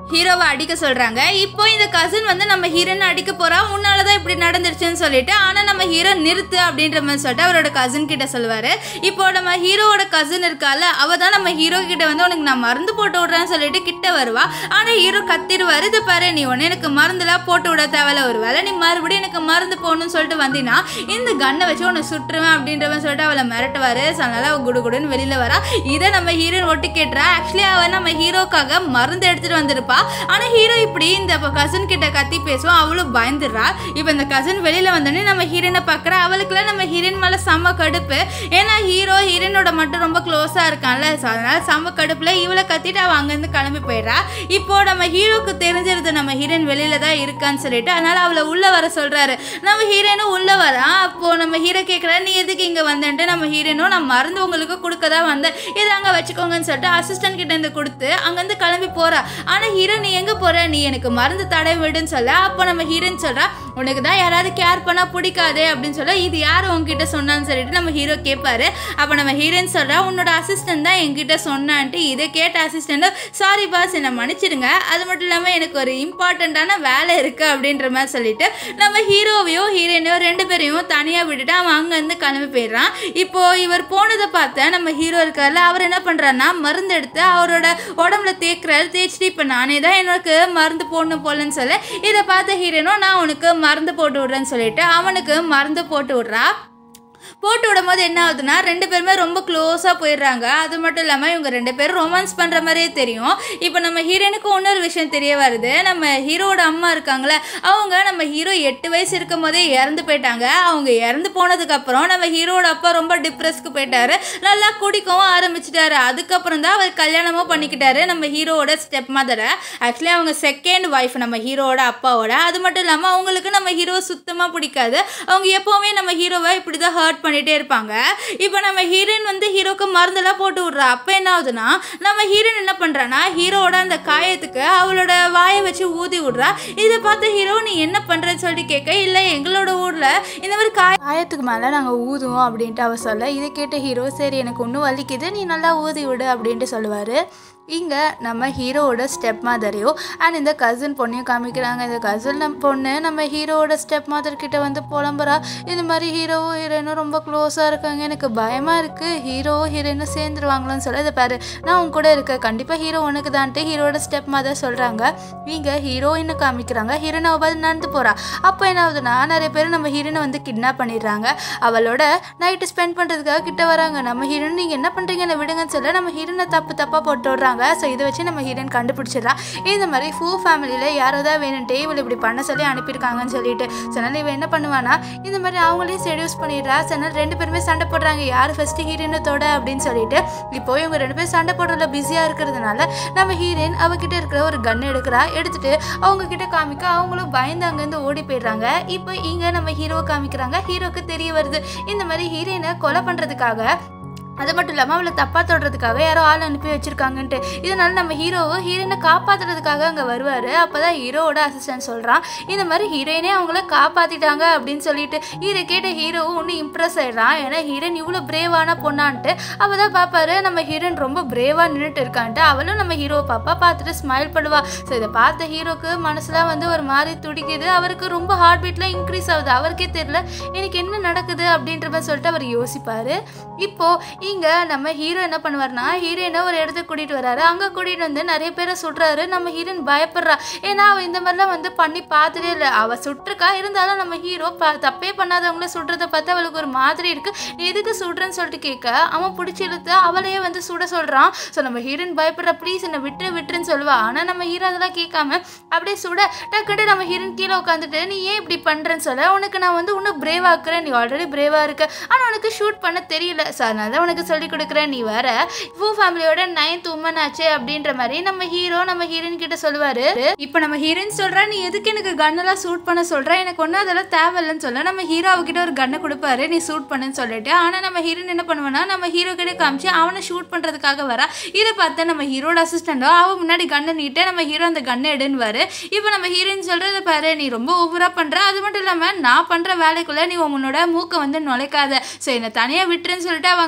ஹீரோவை அடிக்க சொல்றாங்க இப்போ இந்த கசின் வந்து நம்ம ஹீரோனை அடிக்க போறா உன்னால தான் இப்படி நடந்துருச்சுன்னு சொல்லிட்டு ஆனா நம்ம ஹீரோ நிறுத்து அப்படின்ற மாதிரி சொல்லிட்டு அவரோட கசின் கிட்ட சொல்லுவாரு இப்போ நம்ம ஹீரோவோட கசின் இருக்கால அவ தான் நம்ம ஹீரோ கிட்ட வந்து உனக்கு நான் மருந்து போட்டு விடுறேன்னு சொல்லிட்டு கிட்ட வருவா ஆனா ஹீரோ கத்திடுவாரு இது பாரு நீ ஒன்னு எனக்கு மருந்துலாம் போட்டு விட தேவையில்ல ஒரு வேளை நீ மறுபடியும் எனக்கு மருந்து போகணும்னு சொல்லிட்டு வந்தீங்கன்னா இந்த கண்ணை வச்சு உன்னை சுட்டுருவேன் அப்படின்றவன் சொல்லிட்டு அவளை மிரட்டுவாரு ஸோ அதனால அவ குடு குடுன்னு வெளியில வரா இதை நம்ம ஹீரோயின் ஒட்டு கேட்டுறா ஆக்சுவலி அவ நம்ம ஹீரோக்காக மருந்து எடுத்துட்டு வந்திருப்பா ஆனா ஹீரோ இப்படி இந்த கசன் கிட்ட கத்தி பேசுவோம் அவளும் பயந்துடுறா இப்போ இந்த கசன் வெளியில வந்தோடனே நம்ம ஹீரோனை பார்க்குறா அவளுக்குலாம் நம்ம ஹீரோயின் மேல செம்ம கடுப்பு ஏன்னா ஹீரோ ஹீரோனோட மட்டும் ரொம்ப க்ளோஸா இருக்கான்ல ஸோ அதனால செம்ம கடுப்புல இவளை கத்திட்டு அவ அங்கேருந்து கிளம்பி போயிடுறா இப்போ நம்ம ஹீரோக்கு தெரிஞ்சிருது நம்ம ஹீரோயின் வெளியில தான் இருக்கான்னு சொல்லிட்டு அதனால அவளை உள்ள வர சொல்றாரு நம்ம ஹீரோனும் உள்ள வரா அப்போ நம்ம ஹீரோ கேட்குறா நீ எதுக்கு இங்க வந்தேன்ட்டு நம்ம ஹீரோனும் நான் மருந்து உங்களுக்கு கொடுக்க தான் வந்தேன் இதை அங்கே வச்சுக்கோங்கன்னு சொல்லிட்டு அசிஸ்டன்ட் கிட்ட இருந்து கொடுத்து அங்கேருந்து கிளம்பி போறா ஆனா ஹீரோ நீ எங்க போற நீ எனக்கு மருந்து தடவை விடுன்னு சொல்ல அப்போ நம்ம ஹீரோன்னு சொல்றா உனக்கு தான் யாராவது கேர் பண்ணா பிடிக்காதே அப்படின்னு சொல்ல இது யார் உங்ககிட்ட சொன்னான்னு சொல்லிட்டு நம்ம ஹீரோ கேட்பாரு அப்போ நம்ம ஹீரோயின் சொல்றா உன்னோட அசிஸ்டன்ட் தான் என்கிட்ட சொன்னான்ட்டு இதை கேட்ட அசிஸ்டன்ட் சாரி பாஸ் என்னை மன்னிச்சிடுங்க அது மட்டும் இல்லாமல் எனக்கு ஒரு இம்பார்ட்டண்ட்டான வேலை இருக்கு அப்படின்ற மாதிரி சொல்லிட்டு நம்ம ஹீரோவையும் ஹீரோயினையும் ரெண்டு பேரையும் தனியாக விட்டுட்டு அவன் அங்கேருந்து கிளம்பி போயிடுறான் இப்போ இவர் போனதை பார்த்த நம்ம ஹீரோ இருக்கார்ல அவர் என்ன பண்ணுறாருன்னா மருந்து எடுத்து அவரோட உடம்புல தேய்க்கிறாரு தேய்ச்சிட்டு இப்போ நானே தான் எனக்கு மருந்து போடணும் போலன்னு சொல்ல இதை பார்த்த ஹீரோனும் நான் உனக்கு மருந்து போட்டு விடுறேன்னு சொல்லிட்டு அவனுக்கு மருந்து போட்டு விட்றா போட்டு விடும்போது என்ன ஆகுதுன்னா ரெண்டு பேருமே ரொம்ப க்ளோஸாக போயிடுறாங்க அது மட்டும் இல்லாமல் இவங்க ரெண்டு பேரும் ரொமான்ஸ் பண்ணுற மாதிரியே தெரியும் இப்போ நம்ம ஹீரோனுக்கு இன்னொரு விஷயம் தெரிய வருது நம்ம ஹீரோவோட அம்மா இருக்காங்களே அவங்க நம்ம ஹீரோ எட்டு வயசு இருக்கும் போதே இறந்து போயிட்டாங்க அவங்க இறந்து போனதுக்கப்புறம் நம்ம ஹீரோவோட அப்பா ரொம்ப டிப்ரெஸ்க்கு போயிட்டாரு நல்லா குடிக்கவும் ஆரம்பிச்சிட்டாரு அதுக்கப்புறம் தான் அவர் கல்யாணமும் பண்ணிக்கிட்டாரு நம்ம ஹீரோவோட ஸ்டெப் மதரை ஆக்சுவலி அவங்க செகண்ட் ஒய்ஃப் நம்ம ஹீரோவோட அப்பாவோட அது மட்டும் இல்லாமல் அவங்களுக்கு நம்ம ஹீரோவை சுத்தமாக பிடிக்காது அவங்க எப்போவுமே நம்ம ஹீரோவை இப்படி தான் ஹர்ட் பண்ணிகிட்டே இருப்பாங்க இப்போ நம்ம ஹீரோயின் வந்து ஹீரோக்கு மருந்தெல்லாம் போட்டு விட்றா அப்போ என்ன ஆகுதுன்னா நம்ம ஹீரோயின் என்ன பண்ணுறான்னா ஹீரோவோட அந்த காயத்துக்கு அவளோட வாயை வச்சு ஊதி விட்றா இதை பார்த்து ஹீரோ நீ என்ன பண்ணுறன்னு சொல்லிட்டு கேட்க இல்லை எங்களோட ஊரில் இந்த மாதிரி காய காயத்துக்கு மேலே நாங்கள் ஊதுவோம் அப்படின்ட்டு அவ சொல்ல இதை கேட்ட ஹீரோ சரி எனக்கு ஒன்றும் வலிக்குது நீ நல்லா ஊதி விடு அப்படின்ட்டு சொல்லுவார் இங்கே நம்ம ஹீரோவோட ஸ்டெப் மாதரையும் அண்ட் இந்த கசின் பொண்ணையும் காமிக்கிறாங்க இந்த கசின் பொண்ணு நம்ம ஹீரோவோட ஸ்டெப் மாதர் கிட்ட வந்து புலம்புறா இந்த மாதிரி ஹீரோவும் ஹீரோயினும் ரொம்ப க்ளோஸாக இருக்காங்க எனக்கு பயமாக இருக்குது ஹீரோவும் ஹீரோயினும் சேர்ந்துருவாங்களோன்னு சொல்ல இதை பாரு நான் உன் கூட இருக்கேன் கண்டிப்பாக ஹீரோ உனக்கு தான்ட்டு ஹீரோட ஸ்டெப் மாதர் சொல்கிறாங்க இங்கே ஹீரோயினை காமிக்கிறாங்க ஹீரோயினை பார்த்து நடந்து போகிறா அப்போ என்ன ஆகுதுன்னா நிறைய பேர் நம்ம ஹீரோயினை வந்து கிட்னாப் பண்ணிடுறாங்க அவளோட நைட்டு ஸ்பெண்ட் பண்ணுறதுக்காக கிட்ட வராங்க நம்ம ஹீரோயின் நீங்கள் என்ன பண்ணுறீங்க என்னை விடுங்கன்னு சொல்ல நம்ம ஹீரோனை தப்பு தப்பாக போட்டு விடுறாங்க ஸோ இதை வச்சு நம்ம ஹீரோயின் கண்டுபிடிச்சிடறா இந்த மாதிரி ஃபூ ஃபேமிலியில் யாரோ தான் வேணுன்ட்டே இவளை இப்படி பண்ண சொல்லி அனுப்பியிருக்காங்கன்னு சொல்லிட்டு சொன்னால் இவன் என்ன பண்ணுவானா இந்த மாதிரி அவங்களையும் செடியூஸ் பண்ணிடுறா சொன்னால் ரெண்டு பேருமே சண்டை போடுறாங்க யார் ஃபஸ்ட்டு ஹீரோயினை தொட அப்படின்னு சொல்லிட்டு இப்போ இவங்க ரெண்டு பேரும் சண்டை போடுறதுல பிஸியாக இருக்கிறதுனால நம்ம ஹீரோயின் அவகிட்ட இருக்கிற ஒரு கன் எடுக்கிறா எடுத்துட்டு அவங்க கிட்ட காமிக்க அவங்களும் பயந்து அங்கேருந்து ஓடி போயிடுறாங்க இப்போ இங்கே நம்ம ஹீரோவை காமிக்கிறாங்க ஹீரோக்கு தெரிய வருது இந்த மாதிரி ஹீரோயினை கொலை பண்ணுறதுக்காக அது மட்டும் இல்லாமல் அவளை தப்பாக தொடுறதுக்காக யாரோ ஆள் அனுப்பி வச்சிருக்காங்கன்ட்டு இதனால நம்ம ஹீரோவை ஹீரோயினை காப்பாற்றுறதுக்காக அங்கே வருவார் அப்போ தான் ஹீரோவோட அசிஸ்டன்ட் சொல்கிறான் இந்த மாதிரி ஹீரோயினே அவங்கள காப்பாற்றிட்டாங்க அப்படின்னு சொல்லிட்டு இதை கேட்ட ஹீரோவும் ஒன்றும் இம்ப்ரெஸ் ஆயிடுறான் ஏன்னா ஹீரோயின் இவ்வளோ பிரேவான பொண்ணான்ட்டு அவள் தான் பார்ப்பாரு நம்ம ஹீரோயின் ரொம்ப பிரேவாக நின்றுட்டு இருக்கான்ட்டு அவளும் நம்ம ஹீரோவை பாப்பா பார்த்துட்டு ஸ்மைல் பண்ணுவா ஸோ இதை பார்த்த ஹீரோக்கு மனசுலாம் வந்து ஒரு மாதிரி துடிக்குது அவருக்கு ரொம்ப ஹார்ட் பீட்லாம் இன்க்ரீஸ் ஆகுது அவருக்கே தெரியல எனக்கு என்ன நடக்குது அப்படின்ற மாதிரி சொல்லிட்டு அவர் யோசிப்பார் இப்போ இங்கே நம்ம ஹீரோ என்ன பண்ணுவார்னா ஹீரோயினை ஒரு இடத்துக்கு கூட்டிகிட்டு வராரு அங்கே கூட்டிகிட்டு வந்து நிறைய பேரை சுடுறாரு நம்ம ஹீரோயின் பயப்படுறா ஏன்னா அவள் இந்த மாதிரிலாம் வந்து பண்ணி பார்த்ததே இல்லை அவள் சுட்டிருக்கா இருந்தாலும் நம்ம ஹீரோ ப தப்பே பண்ணாதவங்கள சுடுறத பார்த்து அவளுக்கு ஒரு மாதிரி இருக்குது நீ எதுக்கு சுடுறேன்னு சொல்லிட்டு கேட்க அவன் பிடிச்சி இழுத்து அவளையே வந்து சுட சொல்கிறான் ஸோ நம்ம ஹீரோயின் பயப்படுற ப்ளீஸ் என்னை விட்டுரு விட்டுருன்னு சொல்லுவா ஆனால் நம்ம ஹீரோ அதெல்லாம் கேட்காம அப்படியே சுட டக்குட்டு நம்ம ஹீரோயின் கீழே உட்காந்துட்டு நீ ஏன் இப்படி பண்ணுறேன்னு சொல்ல உனக்கு நான் வந்து இன்னும் பிரேவாக்குறேன் நீ ஆல்ரெடி பிரேவாக இருக்க ஆனால் உனக்கு ஷூட் பண்ண தெரியல ஸோ அதனால தான் உனக்கு சொல்லி கொடுக்குறேன் நீ வேற ஃபூ ஃபேமிலியோட நைன்த் உமன் ஆச்சு அப்படின்ற மாதிரி நம்ம ஹீரோ நம்ம ஹீரோயின் கிட்ட சொல்லுவாரு இப்போ நம்ம ஹீரோயின் சொல்றா நீ எதுக்கு எனக்கு கன்னெல்லாம் சூட் பண்ண சொல்ற எனக்கு ஒன்றும் அதெல்லாம் தேவையில்லைன்னு சொல்ல நம்ம ஹீரோ அவகிட்ட ஒரு கன்னை கொடுப்பாரு நீ சூட் பண்ணுன்னு சொல்லிட்டு ஆனால் நம்ம ஹீரோயின் என்ன பண்ணுவானா நம்ம ஹீரோ கிட்ட காமிச்சு அவனை ஷூட் பண்ணுறதுக்காக வரா இதை பார்த்து நம்ம ஹீரோட அசிஸ்டண்டோ அவ முன்னாடி கண்ணை நீட்டு நம்ம ஹீரோ அந்த கண்ணை எடுன்னுவாரு இப்போ நம்ம ஹீரோயின் சொல்றத பாரு நீ ரொம்ப ஓவரா பண்ற அது மட்டும் இல்லாமல் நான் பண்ற வேலைக்குள்ள நீ உன்னோட மூக்கை வந்து நுழைக்காத ஸோ என்னை தனியாக விட்டுருன்னு சொல்லிட்டு அவ அங்கேருந்து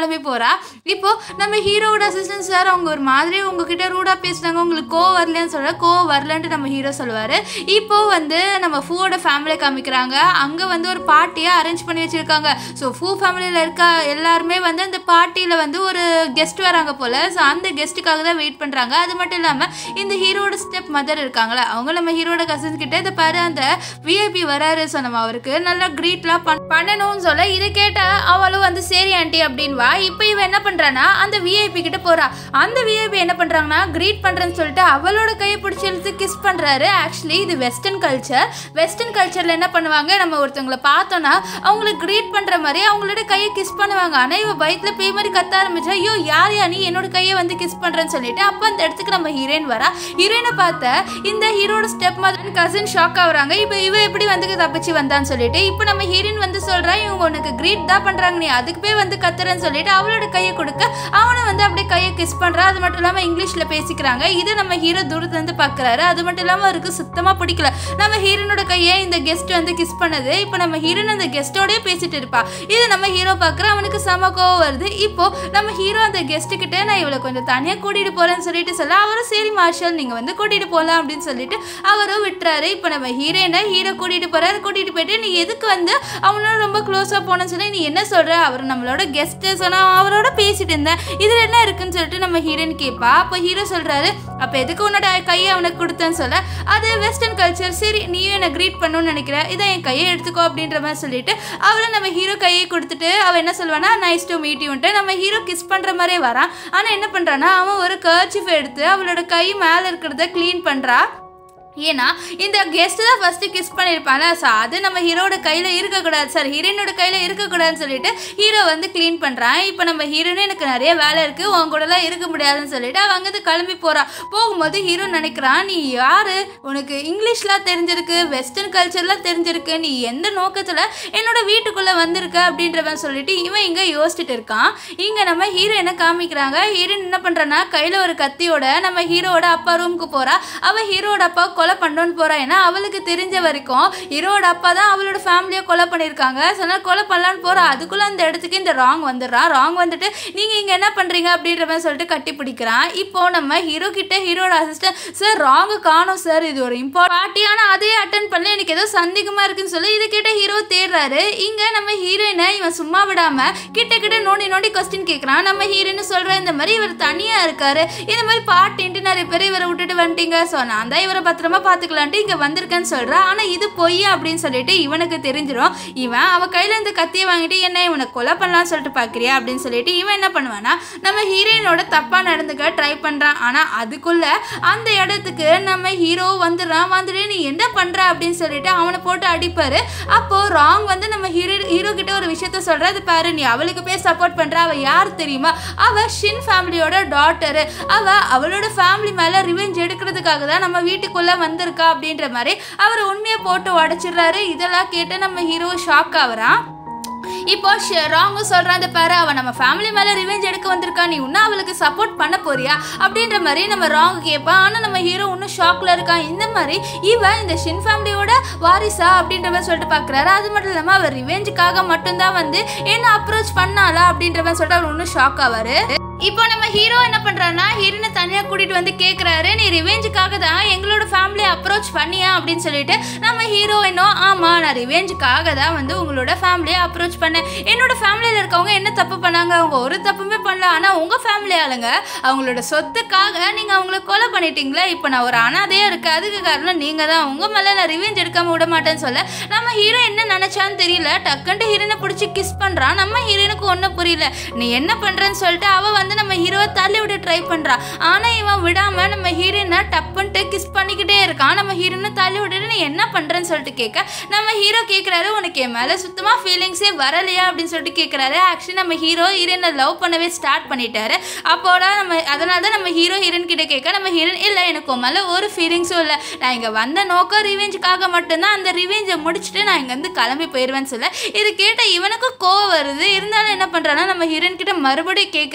கிளம்பி போறா இப்போ நம்ம ஹீரோவோட அசிஸ்டன்ட் சார் அவங்க ஒரு மாதிரி உங்ககிட்ட ரூடா பேசுனாங்க உங்களுக்கு கோ வரலன்னு சொல்ற கோ வரலன்ட்டு நம்ம ஹீரோ சொல்லுவாரு இப்போ வந்து நம்ம ஃபூவோட ஃபேமிலியை காமிக்கிறாங்க அங்க வந்து ஒரு பார்ட்டியை அரேஞ்ச் பண்ணி வச்சிருக்காங்க ஸோ ஃபூ ஃபேமிலியில் இருக்க எல்லாருமே வந்து அந்த பார்ட்டியில் வந்து ஒரு கெஸ்ட் வராங்க போல ஸோ அந்த கெஸ்ட்டுக்காக தான் வெயிட் பண்ணுறாங்க அது மட்டும் இல்லாமல் இந்த ஹீரோட ஸ்டெப் மதர் இருக்காங்களே அவங்க நம்ம ஹீரோட கசின்ஸ் கிட்ட இதை பாரு அந்த விஐபி வராரு ஸோ நம்ம அவருக்கு நல்லா க்ரீட்லாம் பண் பண்ணணும்னு சொல்ல இதை கேட்ட அவளும் வந்து சரி ஆண்டி அப்படின்வா இப்போ இவன் என்ன பண்ணுறான்னா அந்த விஐபி கிட்ட போறா அந்த விஐபி என்ன பண்ணுறாங்கன்னா க்ரீட் பண்ணுறேன்னு சொல்லிட்டு அவளோட கையை பிடிச்சி இழுத்து கிஸ் பண்ணுறாரு ஆக்சுவலி இது வெஸ்டர்ன் கல்ச்சர் வெஸ்டர்ன் கல்ச்சரில் என்ன பண்ணுவாங்க நம்ம ஒருத்தவங்களை பார்த்தோன்னா அவங்களை க்ரீட் பண்ணுற மாதிரி அவங்களோட கையை கிஸ் பண்ணுவாங்க ஆனால் இவ பயத்தில் பேய் மாதிரி கத்த ஆரம்பிச்சா ஐயோ யார் யா நீ என்னோட கையை வந்து கிஸ் பண்ணுறேன்னு சொல்லிட்டு அப்போ அந்த இடத்துக்கு நம்ம ஹீரோயின் வரா ஹீரோயினை பார்த்த இந்த ஹீரோட ஸ்டெப் மதன் கசின் ஷாக் ஆகுறாங்க இப்போ இவ எப்படி வந்து தப்பிச்சு வந்தான்னு சொல்லிட்டு இப்போ நம்ம ஹீரோயின் வந்து சொல்றா இவங்க உனக்கு க்ரீட் தான் பண்றாங்க நீ அதுக்கு போய் வந்து கத்துறேன்னு சொல்லிட்டு அவளோட கையை கொடுக்க அவனும் வந்து அப்படியே கையை கிஸ் பண்றா அது மட்டும் இல்லாமல் இங்கிலீஷ்ல பேசிக்கிறாங்க இது நம்ம ஹீரோ தூரத்துல இருந்து பார்க்கறாரு அது மட்டும் இல்லாமல் அவருக்கு சுத்தமா பிடிக்கல நம்ம ஹீரோனோட கையை இந்த கெஸ்ட் வந்து கிஸ் பண்ணது இப்போ நம்ம ஹீரோன் அந்த கெஸ்டோடய பேசிட்டு இருப்பா இது நம்ம ஹீரோ பார்க்குற அவனுக்கு செம கோவம் வருது இப்போ நம்ம ஹீரோ அந்த கெஸ்ட் கிட்ட நான் இவளை கொஞ்சம் தனியாக கூட்டிட்டு போறேன்னு சொல்லிட்டு சொல்ல அவரும் சரி மார்ஷல் நீங்க வந்து கூட்டிட்டு போகலாம் அப்படின்னு சொல்லிட்டு அவரும் விட்டுறாரு இப்போ நம்ம ஹீரோயினை ஹீரோ கூட்டிட்டு போறாரு கூட்டிட்டு போயிட்டு நீ எதுக்கு வந்து அவனோட ரொம்ப க்ளோஸாக போனேன்னு சொல்லி நீ என்ன சொல்ற அவர் நம்மளோட கெஸ்ட் சொன்னா அவரோட பேசிட்டு இருந்தேன் இதுல என்ன இருக்குன்னு சொல்லிட்டு நம்ம ஹீரோயின் கேட்பா அப்போ ஹீரோ சொல்றாரு அப்போ எதுக்கு உன்னோட கையை அவனுக்கு கொடுத்தேன்னு சொல்ல அது வெஸ்டர்ன் கல்ச்சர் சரி நீயும் என்னை க்ரீட் பண்ணணும்னு நினைக்கிற இதை என் கையை எடுத்துக்கோ அப்படின்ற மாதிரி சொல்லிட்டு அவளை நம்ம ஹீரோ கையை கொடுத்துட்டு அவ என்ன சொல்லுவானா நைஸ் டு மீட் யூன்ட்டு நம்ம ஹீரோ கிஸ் பண்ற மாதிரியே வரான் ஆனா என்ன பண்றான்னா அவன் ஒரு கர்ச்சிஃப் எடுத்து அவளோட கை மேல இருக்கிறத க்ளீன் பண்றா ஏன்னா இந்த கெஸ்ட் தான் ஃபர்ஸ்ட் கிஸ் பண்ணியிருப்பான்ல ஸோ அது நம்ம ஹீரோட கையில் இருக்கக்கூடாது சார் ஹீரோயினோட கையில் இருக்கக்கூடாதுன்னு சொல்லிட்டு ஹீரோ வந்து க்ளீன் பண்ணுறான் இப்போ நம்ம ஹீரோனு எனக்கு நிறைய வேலை இருக்குது உன் கூடலாம் இருக்க முடியாதுன்னு சொல்லிட்டு அவன் அங்கேருந்து கிளம்பி போகிறான் போகும்போது ஹீரோ நினைக்கிறான் நீ யார் உனக்கு இங்கிலீஷ்லாம் தெரிஞ்சிருக்கு வெஸ்டர்ன் கல்ச்சர்லாம் தெரிஞ்சிருக்கு நீ எந்த நோக்கத்தில் என்னோட வீட்டுக்குள்ளே வந்திருக்க அப்படின்றவன் சொல்லிட்டு இவன் இங்கே யோசிச்சுட்டு இருக்கான் இங்கே நம்ம ஹீரோ என்ன காமிக்கிறாங்க ஹீரோயின் என்ன பண்ணுறான்னா கையில் ஒரு கத்தியோட நம்ம ஹீரோவோட அப்பா ரூமுக்கு போகிறா அவள் ஹீரோட அப்பா கொலை பண்ணணும்னு போறா ஏன்னா அவளுக்கு தெரிஞ்ச வரைக்கும் ஹீரோட அப்பா தான் அவளோட ஃபேமிலியை கொலை பண்ணியிருக்காங்க ஸோ அதனால கொலை பண்ணலான்னு போறா அதுக்குள்ள அந்த இடத்துக்கு இந்த ராங் வந்துடுறான் ராங் வந்துட்டு நீங்க இங்க என்ன பண்றீங்க அப்படின்ற மாதிரி சொல்லிட்டு கட்டி பிடிக்கிறான் இப்போ நம்ம ஹீரோ கிட்ட ஹீரோட அசிஸ்டன்ட் சார் ராங்கு காணும் சார் இது ஒரு இம்பார்ட் பார்ட்டியான அதே அட்டன் பண்ணல எனக்கு ஏதோ சந்தேகமா இருக்குன்னு சொல்லி இது கிட்ட ஹீரோ தேடுறாரு இங்க நம்ம ஹீரோயினை இவன் சும்மா விடாம கிட்ட கிட்ட நோண்டி நோண்டி கொஸ்டின் கேட்கறான் நம்ம ஹீரோயின் சொல்ற இந்த மாதிரி இவர் தனியா இருக்காரு இந்த மாதிரி பாட்டின்ட்டு நிறைய பேர் இவரை விட்டுட்டு வந்துட்டீங்க ஸோ நான் தான் இவரை பத்திரமா பார்த்துக்கலான்ட்டு இங்கே வந்திருக்கேன்னு சொல்கிறா ஆனால் இது பொய் அப்படின்னு சொல்லிட்டு இவனுக்கு தெரிஞ்சிடும் இவன் அவ கையில் இந்த கத்தியை வாங்கிட்டு என்ன இவனை கொலை பண்ணலாம்னு சொல்லிட்டு பார்க்குறியா அப்படின்னு சொல்லிட்டு இவன் என்ன பண்ணுவானா நம்ம ஹீரோயினோட தப்பாக நடந்துக்க ட்ரை பண்ணுறான் ஆனால் அதுக்குள்ள அந்த இடத்துக்கு நம்ம ஹீரோ வந்துடுறான் வந்துட்டு நீ என்ன பண்ணுற அப்படின்னு சொல்லிட்டு அவனை போட்டு அடிப்பாரு அப்போ ராங் வந்து நம்ம ஹீரோ ஹீரோ கிட்ட ஒரு விஷயத்த சொல்ற அது பாரு நீ அவளுக்கு போய் சப்போர்ட் பண்ற அவ யார் தெரியுமா அவ ஷின் ஃபேமிலியோட டாட்டரு அவ அவளோட ஃபேமிலி மேல ரிவெஞ்ச் எடுக்கிறதுக்காக தான் நம்ம வீட்டுக்குள்ள வந்திருக்கா அப்படின்ற மாதிரி அவர் உண்மையை போட்டு உடைச்சிடுறாரு இதெல்லாம் கேட்டு நம்ம ஹீரோ ஷாக் ஆகுறான் இப்போ ராங்க சொல்றான் அந்த பாரு அவன் நம்ம ஃபேமிலி மேல ரிவெஞ்ச் எடுக்க வந்திருக்கா நீ இன்னும் அவளுக்கு சப்போர்ட் பண்ண போறியா அப்படின்ற மாதிரி நம்ம ராங் கேட்பான் ஆனா நம்ம ஹீரோ இன்னும் ஷாக்ல இருக்கான் இந்த மாதிரி இவன் இந்த ஷின் ஃபேமிலியோட வாரிசா அப்படின்ற மாதிரி சொல்லிட்டு பாக்குறாரு அது மட்டும் இல்லாம அவர் ரிவெஞ்சுக்காக மட்டும்தான் வந்து என்ன அப்ரோச் பண்ணாலா அப்படின்ற மாதிரி சொல்லிட்டு அவர் இன்னும் ஷாக் ஆவாரு இப்போ நம்ம ஹீரோ என்ன பண்றாருன்னா ஹீரோனை தனியா கூட்டிட்டு வந்து கேக்குறாரு நீ ரிவெஞ்சுக்காக தான் எங்களோட ஃபேமிலியை அப்ரோச் பண்ணியா அப்படின்னு சொல்லிட்டு நம்ம ஹீரோ என்ன ஆமா நான் ரிவெஞ்சுக்காக தான் வந்து உங்களோட ஃபேமிலியை அப்ரோச் பண்ணேன் என்னோட ஃபேமிலியில் இருக்கவங்க என்ன தப்பு பண்ணாங்க அவங்க ஒரு தப்புமே பண்ணல ஆனா உங்க ஃபேமிலி ஆளுங்க அவங்களோட சொத்துக்காக நீங்க அவங்கள கொலை பண்ணிட்டீங்களே இப்போ நான் ஒரு அனாதையா இருக்கேன் அதுக்கு காரணம் நீங்க தான் உங்க மேல நான் ரிவெஞ்ச் எடுக்காம விட மாட்டேன்னு சொல்ல நம்ம ஹீரோ என்ன நினைச்சான்னு தெரியல டக்குன்ட்டு ஹீரோனை பிடிச்சி கிஸ் பண்றான் நம்ம ஹீரோனுக்கு ஒன்றும் புரியல நீ என்ன பண்றேன்னு சொல்லிட்டு அவ வந்து நம்ம ஹீரோவை தள்ளி விட ட்ரை பண்றா ஆனா இவன் விடாம நம்ம ஹீரோயினை டப்புன்ட்டு கிஸ் பண்ணிக்கிட்டே இருக்கான் நம்ம ஹீரோனை தள்ளி விட்டுட்டு நீ என்ன பண்றேன்னு சொல்லிட்டு கேட்க நம்ம ஹீரோ கேட்குறாரு உனக்கு என் மேல சுத்தமா ஃபீலிங்ஸே வரலையா அப்படின்னு சொல்லிட்டு கேட்குறாரு ஆக்சுவலி நம்ம ஹீரோ ஹீரோயினை லவ் பண்ணவே ஸ்டார்ட் பண்ணிட்டாரு அப்போட நம்ம அதனால தான் நம்ம ஹீரோ ஹீரோயின் கிட்ட கேட்க நம்ம ஹீரோயின் இல்லை எனக்கு உன் மேல ஒரு ஃபீலிங்ஸும் இல்லை நான் இங்க வந்த நோக்கம் ரிவெஞ்சுக்காக மட்டும்தான் அந்த ரிவெஞ்சை முடிச்சுட்டு நான் இங்கேருந்து கிளம்பி போயிடுவேன்னு சொல்ல இது கேட்ட இவனுக்கு கோவம் வருது இருந்தாலும் என்ன பண்றான்னா நம்ம ஹீரோயின் கிட்ட மறுபடியும் கேட்குறான் உனக்கு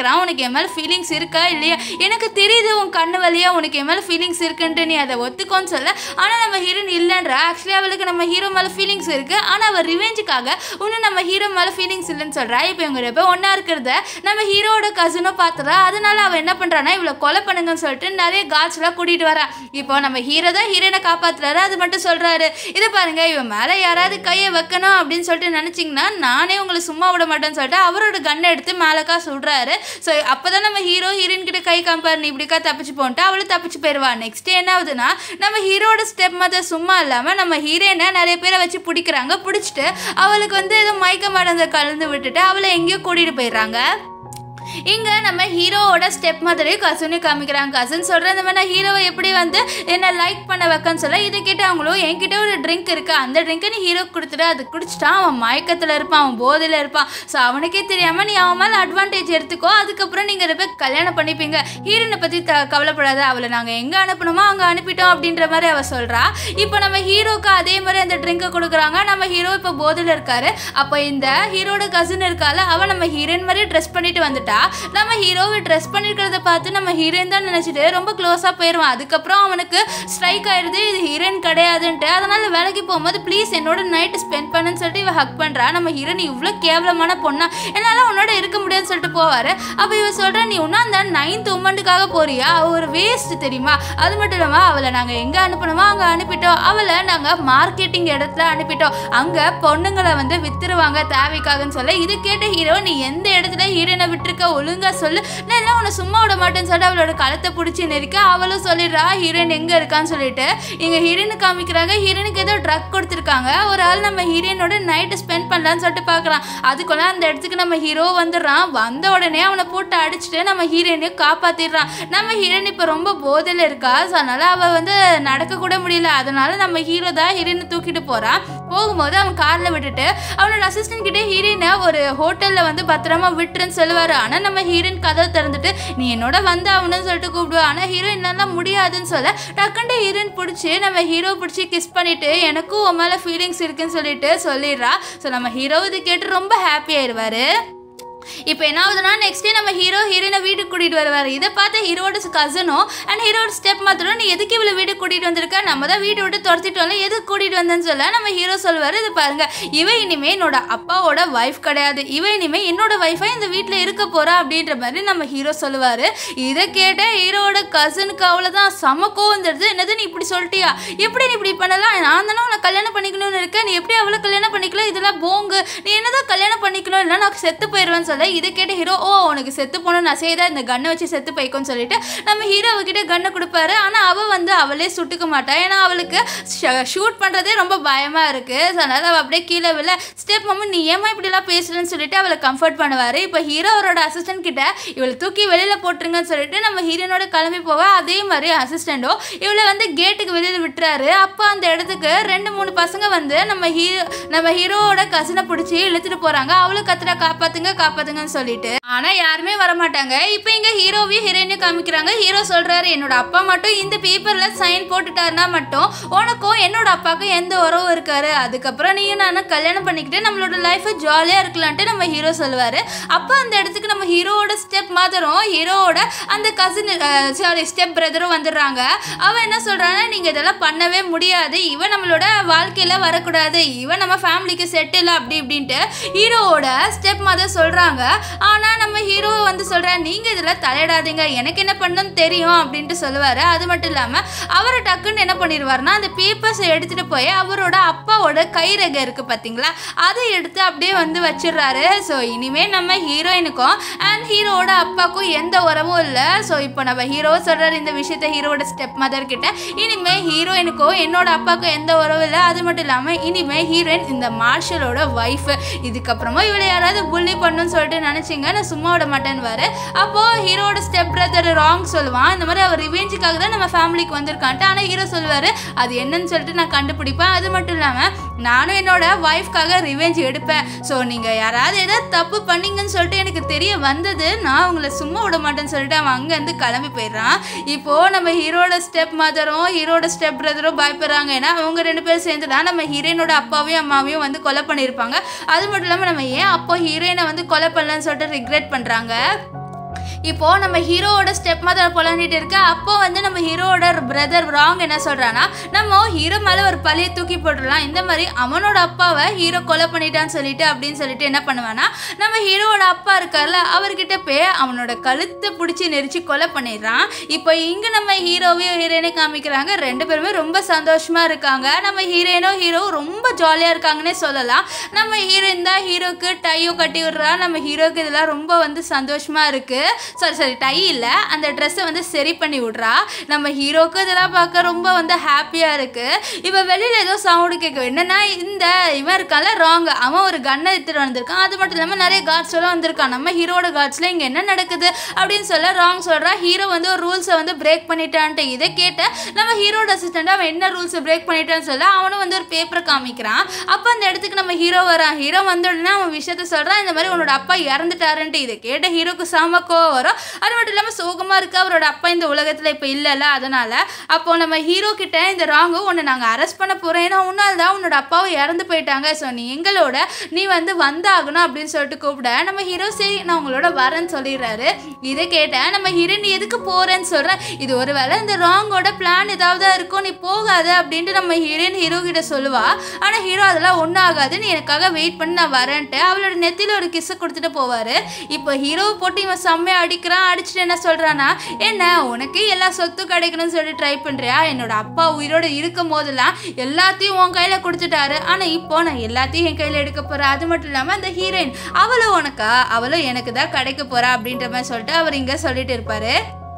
என் மேலே ஃபீலிங்ஸ் இருக்கா இல்லையா எனக்கு தெரியுது உன் கண்ணு வழியா உனக்கு என் மேலே ஃபீலிங்ஸ் இருக்குன்ட்டு நீ அதை ஒத்துக்கோன்னு சொல்ல ஆனால் நம்ம ஹீரோயின் இல்லைன்றா ஆக்சுவலி அவளுக்கு நம்ம ஹீரோ மேலே ஃபீலிங்ஸ் இருக்குது ஆனால் அவள் ரிவெஞ்சுக்காக இன்னும் நம்ம ஹீரோ மேலே ஃபீலிங்ஸ் இல்லைன்னு சொல்கிறா இப்போ இவங்க ரெண்டு பேரும் ஒன்றா இருக்கிறத நம்ம ஹீரோவோட கசினும் பார்த்துறா அதனால அவள் என்ன பண்ணுறான்னா இவளை கொலை பண்ணுங்கன்னு சொல்லிட்டு நிறைய காட்ஸ்லாம் கூட்டிகிட்டு வரா இப்போ நம்ம ஹீரோ தான் ஹீரோனை காப்பாற்றுறாரு அது மட்டும் சொல்கிறாரு இதை பாருங்க இவன் மேலே யாராவது கையை வைக்கணும் அப்படின்னு சொல்லிட்டு நினச்சிங்கன்னா நானே உங்களை சும்மா விட மாட்டேன்னு சொல்லிட்டு அவரோட கண்ணை எடுத்து மேலக்கா சொல்கிறாரு ஸோ அப்போ தான் நம்ம ஹீரோ ஹீரோயின் கிட்ட கை காம்பார் நீ இப்படிக்கா தப்பிச்சு போன்ட்டு அவளும் தப்பிச்சு போயிடுவா நெக்ஸ்ட் என்ன ஆகுதுன்னா நம்ம ஹீரோட ஸ்டெப் மதர் சும்மா இல்லாமல் நம்ம ஹீரோயினை நிறைய பேரை வச்சு பிடிக்கிறாங்க பிடிச்சிட்டு அவளுக்கு வந்து ஏதோ மயக்க மருந்து கலந்து விட்டுட்டு அவளை எங்கேயோ கூட்டிகிட்டு போயிடுறாங்க இங்கே நம்ம ஹீரோவோட ஸ்டெப் மாதிரி கசுனு காமிக்கிறாங்க கசன் சொல்கிற இந்த மாதிரி நான் ஹீரோவை எப்படி வந்து என்ன லைக் பண்ண வைக்கன்னு சொல்ல இதை கேட்டு அவங்களும் என்கிட்ட ஒரு ட்ரிங்க் இருக்கு அந்த ட்ரிங்கை நீ ஹீரோ கொடுத்துட்டு அது குடிச்சிட்டான் அவன் மயக்கத்தில் இருப்பான் அவன் போதையில் இருப்பான் ஸோ அவனுக்கே தெரியாமல் நீ அவன் மேலே அட்வான்டேஜ் எடுத்துக்கோ அதுக்கப்புறம் நீங்கள் ரெண்டு பேர் கல்யாணம் பண்ணிப்பீங்க ஹீரோனை பற்றி த கவலைப்படாத அவளை நாங்கள் எங்கே அனுப்பணுமோ அங்கே அனுப்பிட்டோம் அப்படின்ற மாதிரி அவள் சொல்கிறா இப்போ நம்ம ஹீரோக்கு அதே மாதிரி அந்த ட்ரிங்கை கொடுக்குறாங்க நம்ம ஹீரோ இப்போ போதையில் இருக்காரு அப்போ இந்த ஹீரோட கசின் இருக்கால அவள் நம்ம ஹீரோயின் மாதிரி ட்ரெஸ் பண்ணிட்டு வந்துட்டா நம்ம ஹீரோவை ட்ரெஸ் பண்ணிருக்கிறத பார்த்து நம்ம ஹீரோயின் தான் நினச்சிட்டு ரொம்ப க்ளோஸாக போயிடுவான் அதுக்கப்புறம் அவனுக்கு ஸ்ட்ரைக் ஆயிடுது இது ஹீரோயின் கிடையாதுன்ட்டு அதனால வேலைக்கு போகும்போது ப்ளீஸ் என்னோட நைட்டு ஸ்பெண்ட் பண்ணுன்னு சொல்லிட்டு இவ ஹக் பண்ணுறா நம்ம ஹீரோயின் இவ்வளோ கேவலமான பொண்ணா என்னால் உன்னோட இருக்க முடியாதுன்னு சொல்லிட்டு போவார் அப்போ இவ சொல்கிறா நீ இன்னும் அந்த நைன்த் உமண்டுக்காக போறியா அவ ஒரு வேஸ்ட் தெரியுமா அது மட்டும் இல்லாமல் அவளை நாங்கள் எங்கே அனுப்பணுமோ அங்கே அனுப்பிட்டோம் அவளை நாங்கள் மார்க்கெட்டிங் இடத்துல அனுப்பிட்டோம் அங்கே பொண்ணுங்களை வந்து வித்துருவாங்க தேவைக்காகன்னு சொல்ல இது கேட்ட ஹீரோ நீ எந்த இடத்துல ஹீரோனை விட்டுருக்க ஒழுங்கா சொல்லு நான் எல்லாம் உன்னை சும்மா விட மாட்டேன்னு சொல்லிட்டு அவளோட கழுத்தை பிடிச்சி நெருக்க அவளும் சொல்லிடுறா ஹீரோயின் எங்கே இருக்கான்னு சொல்லிட்டு இங்கே ஹீரோயினு காமிக்கிறாங்க ஹீரோயினுக்கு ஏதோ ட்ரக் கொடுத்துருக்காங்க ஒரு ஆள் நம்ம ஹீரோயினோட நைட்டு ஸ்பெண்ட் பண்ணலான்னு சொல்லிட்டு பார்க்குறான் அதுக்குள்ள அந்த இடத்துக்கு நம்ம ஹீரோ வந்துடுறான் வந்த உடனே அவனை போட்டு அடிச்சுட்டு நம்ம ஹீரோயினையும் காப்பாற்றிடுறான் நம்ம ஹீரோயின் இப்போ ரொம்ப போதையில் இருக்கா ஸோ அதனால அவள் வந்து நடக்க கூட முடியல அதனால நம்ம ஹீரோ தான் ஹீரோயினை தூக்கிட்டு போகிறான் போகும்போது அவன் காரில் விட்டுட்டு அவனோட அசிஸ்டன்ட் கிட்டே ஹீரோயினை ஒரு ஹோட்டலில் வந்து பத்திரமா விட்டுருன்னு சொல்லுவார் ஆனால் நம்ம ஹீரோயின் கதவை திறந்துட்டு நீ என்னோட வந்து அவனுன்னு சொல்லிட்டு கூப்பிடுவா ஆனால் ஹீரோயின் என்னால் முடியாதுன்னு சொல்ல டக்குண்டு ஹீரோயின் பிடிச்சி நம்ம ஹீரோ பிடிச்சி கிஸ் பண்ணிட்டு எனக்கும் உன் மேலே ஃபீலிங்ஸ் இருக்குன்னு சொல்லிட்டு சொல்லிடுறா ஸோ நம்ம ஹீரோ இது கேட்டு ரொம்ப ஹாப்பி ஆயிடுவாரு இப்போ என்ன ஆகுதுன்னா நெக்ஸ்ட் டே நம்ம ஹீரோ ஹீரோயினை வீட்டுக்கு கூட்டிகிட்டு வருவார் இதை பார்த்து ஹீரோட கசனும் அண்ட் ஹீரோட ஸ்டெப் மாத்திரம் நீ எதுக்கு இவ்வளோ வீட்டுக்கு கூட்டிகிட்டு வந்திருக்க நம்ம தான் வீட்டை விட்டு துரத்திட்டோம்ல எதுக்கு கூட்டிகிட்டு வந்தேன்னு சொல்ல நம்ம ஹீரோ சொல்லுவார் இது பாருங்க இவ இனிமே என்னோட அப்பாவோட ஒய்ஃப் கிடையாது இவ இனிமே என்னோட ஒய்ஃபை இந்த வீட்டில் இருக்க போறா அப்படின்ற மாதிரி நம்ம ஹீரோ சொல்லுவார் இதை கேட்ட ஹீரோட கசனுக்கு அவ்வளோதான் செம கோவம் வந்துடுது என்னது நீ இப்படி சொல்லிட்டியா எப்படி நீ இப்படி பண்ணலாம் நான் தானே உன்னை கல்யாணம் பண்ணிக்கணும்னு இருக்கேன் நீ எப்படி அவளை கல்யாணம் பண்ணிக்கலாம் இதெல்லாம் போங்கு நீ என்னதான் கல்யாணம் பண்ணிக்கணும் இல்லை நான் செத்து போயிடுவேன்னு சொல்ல இதை கேட்ட ஹீரோ ஓ உனக்கு செத்து போகணும் நான் செய்தா இந்த கன்னை வச்சு செத்து போய்க்கோன்னு சொல்லிட்டு நம்ம ஹீரோ அவகிட்ட கன்னை கொடுப்பாரு ஆனால் அவள் வந்து அவளே சுட்டுக்க மாட்டா ஏன்னா அவளுக்கு ஷூட் பண்ணுறதே ரொம்ப பயமாக இருக்குது ஸோ அதனால் அவள் அப்படியே கீழே விழ ஸ்டெப் மம்மி நீ ஏமா இப்படிலாம் பேசுறேன்னு சொல்லிட்டு அவளை கம்ஃபர்ட் பண்ணுவார் இப்போ ஹீரோ அவரோட அசிஸ்டன்ட் கிட்ட இவளை தூக்கி வெளியில் போட்டுருங்கன்னு சொல்லிட்டு நம்ம ஹீரோனோட கிளம்பி போவா அதே மாதிரி அசிஸ்டண்ட்டோ இவளை வந்து கேட்டுக்கு வெளியில் விட்டுறாரு அப்போ அந்த இடத்துக்கு ரெண்டு மூணு பசங்க வந்து நம்ம ஹீரோ நம்ம ஹீரோவோட கசினை பிடிச்சி இழுத்துட்டு போகிறாங்க அவளும் கத்துறா காப்பாத்துங்க காப்பாத்துங்கன்னு சொல்லிட்டு ஆனால் யாருமே வரமாட்டாங்க இப்போ இங்கே ஹீரோவையும் ஹீரோயினையும் காமிக்கிறாங்க ஹீரோ சொல்கிறாரு என்னோட அப்பா மட்டும் இந்த பேப்பரில் சைன் போட்டுட்டாருன்னா மட்டும் உனக்கும் என்னோட அப்பாவுக்கும் எந்த உறவும் இருக்காரு அதுக்கப்புறம் நீயும் நானும் கல்யாணம் பண்ணிக்கிட்டு நம்மளோட லைஃபை ஜாலியாக இருக்கலான்ட்டு நம்ம ஹீரோ சொல்லுவார் அப்போ அந்த இடத்துக்கு நம்ம ஹீரோவோட ஸ்டெப் மாத்திரம் ஹீரோவோட அந்த கசின் சாரி ஸ்டெப் பிரதரும் வந்துடுறாங்க அவன் என்ன சொல்கிறான்னா நீங்கள் இதெல்லாம் பண்ணவே முடியாது இவன் நம்மளோட வாழ்க்கையில் வரக்கூடாது இவன் நம்ம ஃபேமிலிக்கு செட் இல்லை அப்படி இப்படின்ட்டு ஹீரோவோட ஸ்டெப் மதர் சொல்கிறாங்க ஆனால் நம்ம ஹீரோ வந்து சொல்கிறார் நீங்கள் இதில் தலையிடாதீங்க எனக்கு என்ன பண்ணணும்னு தெரியும் அப்படின்ட்டு சொல்லுவார் அது மட்டும் இல்லாமல் அவர் டக்குன்னு என்ன பண்ணிடுவார்னா அந்த பேப்பர்ஸை எடுத்துகிட்டு போய் அவரோட அப்பாவோட கைரகை இருக்குது பார்த்தீங்களா அதை எடுத்து அப்படியே வந்து வச்சிடுறாரு ஸோ இனிமேல் நம்ம ஹீரோயினுக்கும் அண்ட் ஹீரோவோட அப்பாவுக்கும் எந்த உறவும் இல்லை ஸோ இப்போ நம்ம ஹீரோ சொல்கிறாரு இந்த விஷயத்த ஹீரோவோட ஸ்டெப் மதர் கிட்ட இனிமேல் ஹீரோயினுக்கும் என்னோட அப்பாவுக்கும் எந்த உறவும் இல்லை அது மட்டும் இல்லாமல் இனிமேல் ஹீரோயின் இந்த மார்ஷலோட ஒய்ஃப் இதுக்கப்புறமா இவளை யாராவது புள்ளி பண்ணணும்னு சொல்லிட்டு நினச்சிங்க நான் சும்மா விட மாட்டேன்னு அப்போது ஹீரோட ஸ்டெப் பிரதர் ராங் சொல்லுவான் இந்த மாதிரி அவர் ரிவெஞ்சுக்காக தான் நம்ம ஃபேமிலிக்கு வந்திருக்கான்ட்டு ஆனால் ஹீரோ சொல்லுவார் அது என்னன்னு சொல்லிட்டு நான் கண்டுபிடிப்பேன் அது மட்டும் இல்லாமல் நானும் என்னோட ஒய்ஃப்காக ரிவெஞ்ச் எடுப்பேன் ஸோ நீங்கள் யாராவது ஏதாவது தப்பு பண்ணீங்கன்னு சொல்லிட்டு எனக்கு தெரிய வந்தது நான் உங்களை சும்மா விட மாட்டேன்னு சொல்லிட்டு அவன் அங்கேருந்து கிளம்பி போயிடுறான் இப்போது நம்ம ஹீரோட ஸ்டெப் மதரும் ஹீரோட ஸ்டெப் பிரதரும் பயப்படுறாங்க ஏன்னா அவங்க ரெண்டு பேரும் சேர்ந்து தான் நம்ம ஹீரோயினோட அப்பாவையும் அம்மாவையும் வந்து கொலை பண்ணியிருப்பாங்க அது மட்டும் இல்லாமல் நம்ம ஏன் அப்போ ஹீரோயினை வந்து கொலை பண்ணலன்னு சொல்லிட்டு ரிக்ரெட் பண்ணுறாங்க இப்போ நம்ம ஹீரோவோட ஸ்டெப் மதர் புலனிட்டு இருக்க அப்போ வந்து நம்ம ஹீரோவோட பிரதர் ராங் என்ன சொல்றான்னா நம்ம ஹீரோ மேல ஒரு பழிய தூக்கி போட்டுடலாம் இந்த மாதிரி அவனோட அப்பாவை ஹீரோ கொலை பண்ணிட்டான்னு சொல்லிட்டு அப்படின்னு சொல்லிட்டு என்ன பண்ணுவானா நம்ம ஹீரோவோட அப்பா இருக்கார்ல அவர்கிட்ட போய் அவனோட கழுத்தை பிடிச்சி நெரிச்சு கொலை பண்ணிடுறான் இப்போ இங்க நம்ம ஹீரோவையும் ஹீரோயினையும் காமிக்கிறாங்க ரெண்டு பேருமே ரொம்ப சந்தோஷமா இருக்காங்க நம்ம ஹீரோயினும் ஹீரோ ரொம்ப ஜாலியா இருக்காங்கன்னே சொல்லலாம் நம்ம ஹீரோயின் தான் ஹீரோக்கு டையோ கட்டி விடுறா நம்ம ஹீரோக்கு இதெல்லாம் ரொம்ப வந்து சந்தோஷமா இருக்கு சாரி சாரி டை இல்லை அந்த ட்ரெஸ்ஸை வந்து சரி பண்ணி விட்றா நம்ம ஹீரோக்கு இதெல்லாம் பார்க்க ரொம்ப வந்து ஹாப்பியாக இருக்கு இப்போ வெளியில் ஏதோ சவுண்டு கேட்கும் என்னன்னா இந்த இவன் இருக்கான்ல ராங் அவன் ஒரு கன்னை எடுத்துட்டு வந்திருக்கான் அது மட்டும் இல்லாமல் நிறைய கார்ட்ஸ் எல்லாம் வந்திருக்கான் நம்ம ஹீரோட கார்ட்ஸில் இங்கே என்ன நடக்குது அப்படின்னு சொல்ல ராங் சொல்கிறா ஹீரோ வந்து ஒரு ரூல்ஸை வந்து பிரேக் பண்ணிட்டான்ட்டு இதை கேட்ட நம்ம ஹீரோட அசிஸ்டண்ட் அவன் என்ன ரூல்ஸை பிரேக் பண்ணிட்டான்னு சொல்ல அவனும் வந்து ஒரு பேப்பரை காமிக்கிறான் அப்போ அந்த இடத்துக்கு நம்ம ஹீரோ வரான் ஹீரோ வந்த உடனே அவன் விஷயத்த சொல்கிறான் இந்த மாதிரி உன்னோட அப்பா இறந்துட்டாருன்ட்டு இதை கேட்ட ஹீரோக்கு செம கோவம் வரும் அது மட்டும் இல்லாமல் சோகமாக இருக்கு அவரோட அப்பா இந்த உலகத்தில் இப்போ இல்லைல்ல அதனால அப்போ நம்ம ஹீரோ கிட்ட இந்த ராங்கு உன்னை நாங்கள் அரெஸ்ட் பண்ண போகிறோம் ஏன்னா உன்னால் தான் உன்னோட அப்பாவும் இறந்து போயிட்டாங்க ஸோ நீ எங்களோட நீ வந்து வந்தாகணும் அப்படின்னு சொல்லிட்டு கூப்பிட நம்ம ஹீரோ சரி நான் உங்களோட வரேன்னு சொல்லிடுறாரு இதை கேட்டேன் நம்ம ஹீரோ நீ எதுக்கு போகிறேன்னு சொல்கிறேன் இது ஒருவேளை இந்த ராங்கோட பிளான் ஏதாவது இருக்கும் நீ போகாத அப்படின்ட்டு நம்ம ஹீரோயின் ஹீரோ கிட்ட சொல்லுவா ஆனால் ஹீரோ அதெல்லாம் ஒன்றும் ஆகாது நீ எனக்காக வெயிட் பண்ணி நான் வரேன்ட்டு அவளோட நெத்தியில் ஒரு கிஸ்ஸை கொடுத்துட்டு போவார் இப்போ ஹீரோவை போட்டு இவன் செம்மையாக அடிக்கிறான் அடிச்சுட்டு என்ன சொல்கிறான்னா என்ன உனக்கு எல்லா சொத்தும் கிடைக்கணும்னு சொல்லி ட்ரை பண்ணுறியா என்னோட அப்பா உயிரோடு இருக்கும் போதெல்லாம் எல்லாத்தையும் உன் கையில் கொடுத்துட்டாரு ஆனால் இப்போ நான் எல்லாத்தையும் என் கையில் எடுக்க போகிறேன் அது மட்டும் இல்லாமல் அந்த ஹீரோயின் அவளும் உனக்கா அவளும் எனக்கு தான் கிடைக்க போகிறா அப்படின்ற மாதிரி சொல்லிட்டு அவர் இங்கே சொல்லிட்டு இருப்பாரு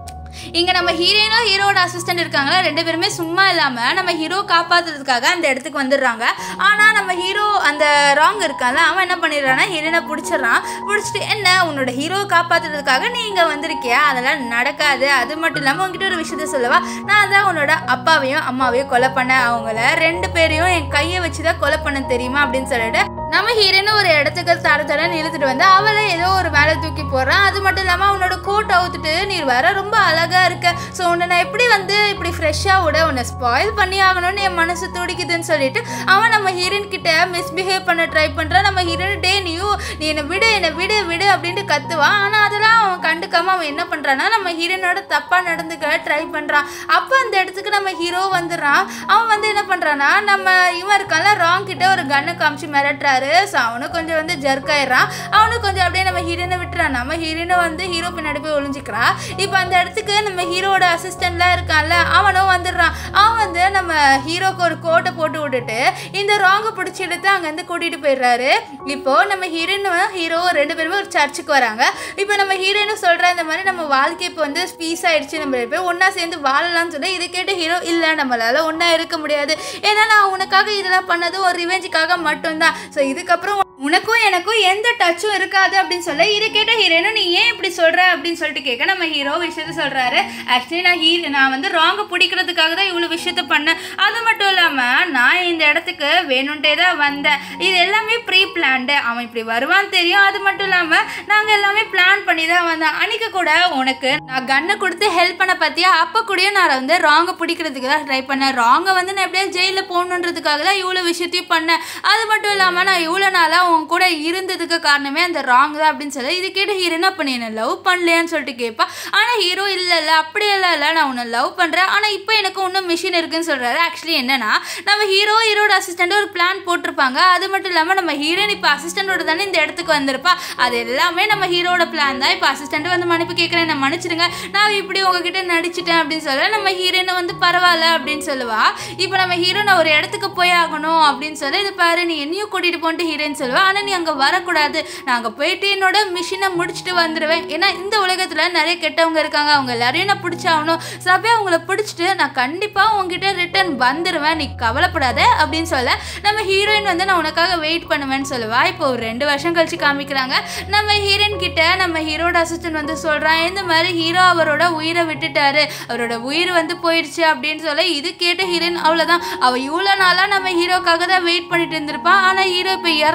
இங்கே நம்ம ஹீரோயினும் ஹீரோட அசிஸ்டன்ட் இருக்காங்களா ரெண்டு பேருமே சும்மா இல்லாமல் நம்ம ஹீரோ காப்பாற்றுறதுக்காக அந்த இடத்துக்கு வந்துடுறாங்க ஆனால் நம்ம ஹீரோ அந்த ராங் இருக்கான்ல அவன் என்ன பண்ணிடுறான்னா ஹீரோயினை பிடிச்சிடுறான் பிடிச்சிட்டு என்ன உன்னோட ஹீரோ காப்பாற்றுறதுக்காக நீ இங்கே வந்திருக்கியா அதெல்லாம் நடக்காது அது மட்டும் இல்லாமல் உங்ககிட்ட ஒரு விஷயத்த சொல்லவா நான் தான் உன்னோட அப்பாவையும் அம்மாவையும் கொலை பண்ணேன் அவங்கள ரெண்டு பேரையும் என் கையை வச்சு தான் கொலை பண்ண தெரியுமா அப்படின்னு சொல்லிட்டு நம்ம ஹீரோயின் ஒரு இடத்துக்கு தர தரன்னு இழுத்துட்டு வந்து அவளை ஏதோ ஒரு மேலே தூக்கி போடுறான் அது மட்டும் இல்லாமல் அவனோட கோட் அவுத்துட்டு நீ வர ரொம்ப அழகா இருக்க ஸோ உன்னை நான் எப்படி வந்து இப்படி ஃப்ரெஷ்ஷாக விட உன்னை ஸ்பாயில் பண்ணி ஆகணும்னு என் மனசு துடிக்குதுன்னு சொல்லிட்டு அவன் நம்ம ஹீரோயின் கிட்ட மிஸ்பிஹேவ் பண்ண ட்ரை பண்ணுறான் நம்ம ஹீரோயின் டே நியூ நீ என்னை விடு என்னை விடு விடு அப்படின்ட்டு கத்துவான் ஆனால் அதெல்லாம் அவன் கண்டுக்காம அவன் என்ன பண்ணுறான்னா நம்ம ஹீரோயினோட தப்பாக நடந்துக்க ட்ரை பண்ணுறான் அப்போ அந்த இடத்துக்கு நம்ம ஹீரோ வந்துடுறான் அவன் வந்து என்ன பண்ணுறான்னா நம்ம இவன் இருக்கான்ல ராங் கிட்ட ஒரு கன்னை காமிச்சு மிரட்டுறாரு ஸோ அவனும் கொஞ்சம் வந்து ஜர்க் ஆயிடுறான் அவனும் கொஞ்சம் அப்படியே நம்ம ஹீரோயினை விட்டுறான் நம்ம ஹீரோயினை வந்து ஹீரோ பின்னாடி போய் ஒளிஞ்சிக்கிறான் இப்போ அந்த இடத்துக்கு நம்ம ஹீரோட அசிஸ்டண்ட்லாம் இருக்கான்ல அவனும் வந்துடுறான் அவன் வந்து நம்ம ஹீரோக்கு ஒரு கோட்டை போட்டு விட்டுட்டு இந்த ராங்கை பிடிச்சி எடுத்து அங்கேருந்து கூட்டிகிட்டு போயிடுறாரு இப்போ நம்ம ஹீரோயினும் ஹீரோ ரெண்டு பேருமே ஒரு சர்ச்சுக்கு வராங்க இப்போ நம்ம ஹீரோயினும் சொல்கிறா இந்த மாதிரி நம்ம வாழ்க்கை இப்போ வந்து பீஸ் ஆயிடுச்சு நம்ம ரெண்டு பேரும் ஒன்றா சேர்ந்து வாழலாம்னு சொல்லி இதை கேட்டு ஹீரோ இல்லை நம்மளால ஒன்றா இருக்க முடியாது ஏன்னா நான் உனக்காக இதெல்லாம் பண்ணது ஒரு ரிவெஞ்சுக்காக மட்டும்தான் ஸோ இதுக்கப்புறம் உனக்கும் எனக்கும் எந்த டச்சும் இருக்காது அப்படின்னு சொல்ல இதை கேட்ட ஹீரோயினும் நீ ஏன் இப்படி சொல்ற அப்படின்னு சொல்லிட்டு கேட்க நம்ம ஹீரோ விஷயத்த சொல்றாரு ஆக்சுவலி நான் ஹீ நான் வந்து ராங்கை பிடிக்கிறதுக்காக தான் இவ்வளோ விஷயத்த பண்ணேன் அது மட்டும் இல்லாமல் நான் இந்த இடத்துக்கு வேணும்ட்டே தான் வந்தேன் இது எல்லாமே ப்ரீ பிளான்டு அவன் இப்படி வருவான்னு தெரியும் அது மட்டும் இல்லாமல் நாங்கள் எல்லாமே பிளான் பண்ணி தான் வந்தேன் அன்னைக்கு கூட உனக்கு நான் கன்னை கொடுத்து ஹெல்ப் பண்ண பார்த்தியா அப்போ கூடயும் நான் வந்து ராங்கை பிடிக்கிறதுக்கு தான் ட்ரை பண்ணேன் ராங்கை வந்து நான் எப்படியா ஜெயிலில் போகணுன்றதுக்காக தான் இவ்வளோ விஷயத்தையும் பண்ணேன் அது மட்டும் இல்லாமல் நான் இவ்வளோ நாளாக உன் கூட இருந்ததுக்கு காரணமே அந்த ராங் தான் அப்படின்னு சொல்லி இது கேட்டு ஹீரோயின் அப்போ நீ என்ன லவ் பண்ணலையான்னு சொல்லிட்டு கேட்பா ஆனால் ஹீரோ இல்லை இல்லை அப்படியெல்லாம் இல்லை நான் உன்னை லவ் பண்ணுறேன் ஆனால் இப்போ எனக்கு இன்னும் மிஷின் இருக்குன்னு சொல்கிறாரு ஆக்சுவலி என்னன்னா நம்ம ஹீரோ ஹீரோட அசிஸ்டண்ட் ஒரு பிளான் போட்டிருப்பாங்க அது மட்டும் இல்லாமல் நம்ம ஹீரோயின் இப்போ அசிஸ்டண்டோட தானே இந்த இடத்துக்கு வந்திருப்பா அது எல்லாமே நம்ம ஹீரோட பிளான் தான் இப்போ அசிஸ்டண்ட் வந்து மன்னிப்பு கேட்குறேன் நான் மன்னிச்சிடுங்க நான் இப்படி உங்ககிட்ட நடிச்சிட்டேன் அப்படின்னு சொல்ல நம்ம ஹீரோயினை வந்து பரவாயில்ல அப்படின்னு சொல்லுவா இப்போ நம்ம ஹீரோ நான் ஒரு இடத்துக்கு போய் ஆகணும் அப்படின்னு சொல்ல இது பாரு நீ என்னையும் கூட்டிகிட்டு போன்ட்டு ஹீரோயின் சொல்லுவா ஆனால் நீ அங்கே வரக்கூடாது நான் அங்கே போயிட்டு என்னோட மிஷினை முடிச்சுட்டு வந்துடுவேன் ஏன்னா இந்த உலகத்தில் நிறைய கெட்டவங்க இருக்காங்க அவங்க எல்லாரையும் நான் பிடிச்சாகணும் சபை அவங்கள பிடிச்சிட்டு நான் கண்டிப்பாக உங்ககிட்ட ரிட்டர்ன் வந்துடுவேன் நீ கவலைப்படாத அப்படின்னு சொல்ல நம்ம ஹீரோயின் வந்து நான் உனக்காக வெயிட் பண்ணுவேன்னு சொல்லுவா இப்போ ஒரு ரெண்டு வருஷம் கழிச்சு காமிக்கிறாங்க நம்ம ஹீரோயின் கிட்ட நம்ம ஹீரோட அசிஸ்டன்ட் வந்து சொல்கிறான் இந்த மாதிரி ஹீரோ அவரோட உயிரை விட்டுட்டாரு அவரோட உயிர் வந்து போயிடுச்சு அப்படின்னு சொல்ல இது கேட்ட ஹீரோயின் அவ்வளோதான் அவள் இவ்வளோ நாளாக நம்ம ஹீரோக்காக தான் வெயிட் பண்ணிட்டு இருந்திருப்பான் ஆனால் ஹீரோ இப்போ இறந்துட்டால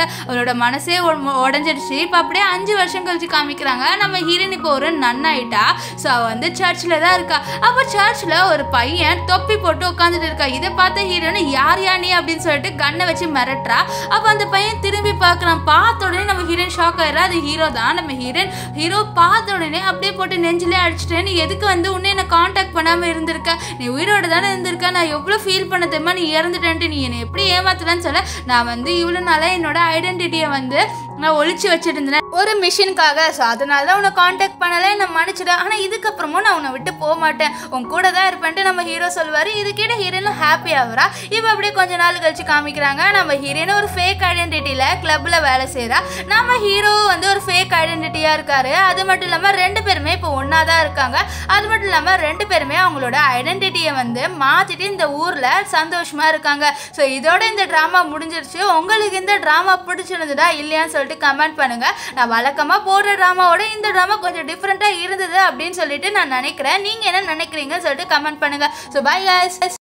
அவளோட மனசே உட- உடைஞ்சிடுச்சு இப்போ அப்படியே அஞ்சு வருஷம் கழிச்சு காமிக்கிறாங்க நம்ம ஹீரோயின் இப்போ ஒரு நன் ஆயிட்டா ஸோ அவள் வந்து சர்ச்சில் தான் இருக்கா அப்போ சர்ச்சில் ஒரு பையன் தொப்பி போட்டு உட்காந்துட்டு இருக்கா இதை பார்த்த ஹீரோயின் யார் யா நீ அப்படின்னு சொல்லிட்டு கண்ணை வச்சு மிரட்டுறா அப்போ அந்த பையன் திரும்பி பார்க்குறான் பார்த்த உடனே நம்ம ஹீரோயின் ஷாக் ஆயிடுறா அது ஹீரோ தான் நம்ம ஹீரோயின் ஹீரோ பார்த்த உடனே அப்படியே போட்டு நெஞ்சிலே அடிச்சிட்டேன் நீ எதுக்கு வந்து உன்னை என்ன காண்டாக்ட் பண்ணாமல் இருந்திருக்க நீ உயிரோட தானே இருந்திருக்க நான் எவ்வளோ ஃபீல் பண்ண தெரியுமா நீ இறந்துட்டேன்ட்டு நீ என்னை எப்படி ஏமாத்தலன்னு சொல்ல நான் வந்து இவ்வளோ நாளாக என்னோட ஐடென்டிட்டியை வந்து நான் ஒளிச்சு வச்சுட்டு இருந்தேன் ஒரு மிஷினுக்காக ஸோ அதனால தான் உன்னை காண்டாக்ட் பண்ணல என்னை மன்னிச்சிடு ஆனால் இதுக்கப்புறமும் நான் உன்னை விட்டு போக மாட்டேன் உன் கூட தான் இருப்பேன்ட்டு நம்ம ஹீரோ சொல்லுவார் இது கேட்ட ஹீரோயினும் ஹாப்பி ஆகுறா இப்போ அப்படியே கொஞ்ச நாள் கழிச்சு காமிக்கிறாங்க நம்ம ஹீரோயின் ஒரு ஃபேக் ஐடென்டிட்டியில் கிளப்பில் வேலை செய்கிறா நம்ம ஹீரோ வந்து ஒரு ஃபேக் ஐடென்டிட்டியாக இருக்காரு அது மட்டும் இல்லாமல் ரெண்டு பேருமே இப்போ ஒன்றா தான் இருக்காங்க அது மட்டும் இல்லாமல் ரெண்டு பேருமே அவங்களோட ஐடென்டிட்டியை வந்து மாற்றிட்டு இந்த ஊரில் சந்தோஷமாக இருக்காங்க ஸோ இதோட இந்த ட்ராமா முடிஞ்சிருச்சு உங்களுக்கு இந்த ட்ராமா பிடிச்சிருந்ததா இல்லையான்னு சொல்லிட்டு கமெண்ட் பண்ணுங்க நான் வழக்கமாக போடுற ட்ராமாவோட இந்த ட்ராமா கொஞ்சம் டிஃப்ரெண்ட்டாக இருந்தது அப்படின்னு சொல்லிட்டு நான் நினைக்கிறேன் நீங்கள் என்ன நினைக்கிறீங்கன்னு சொல்லிட்டு கமெண்ட் பண்ணுங்க ஸோ பை guys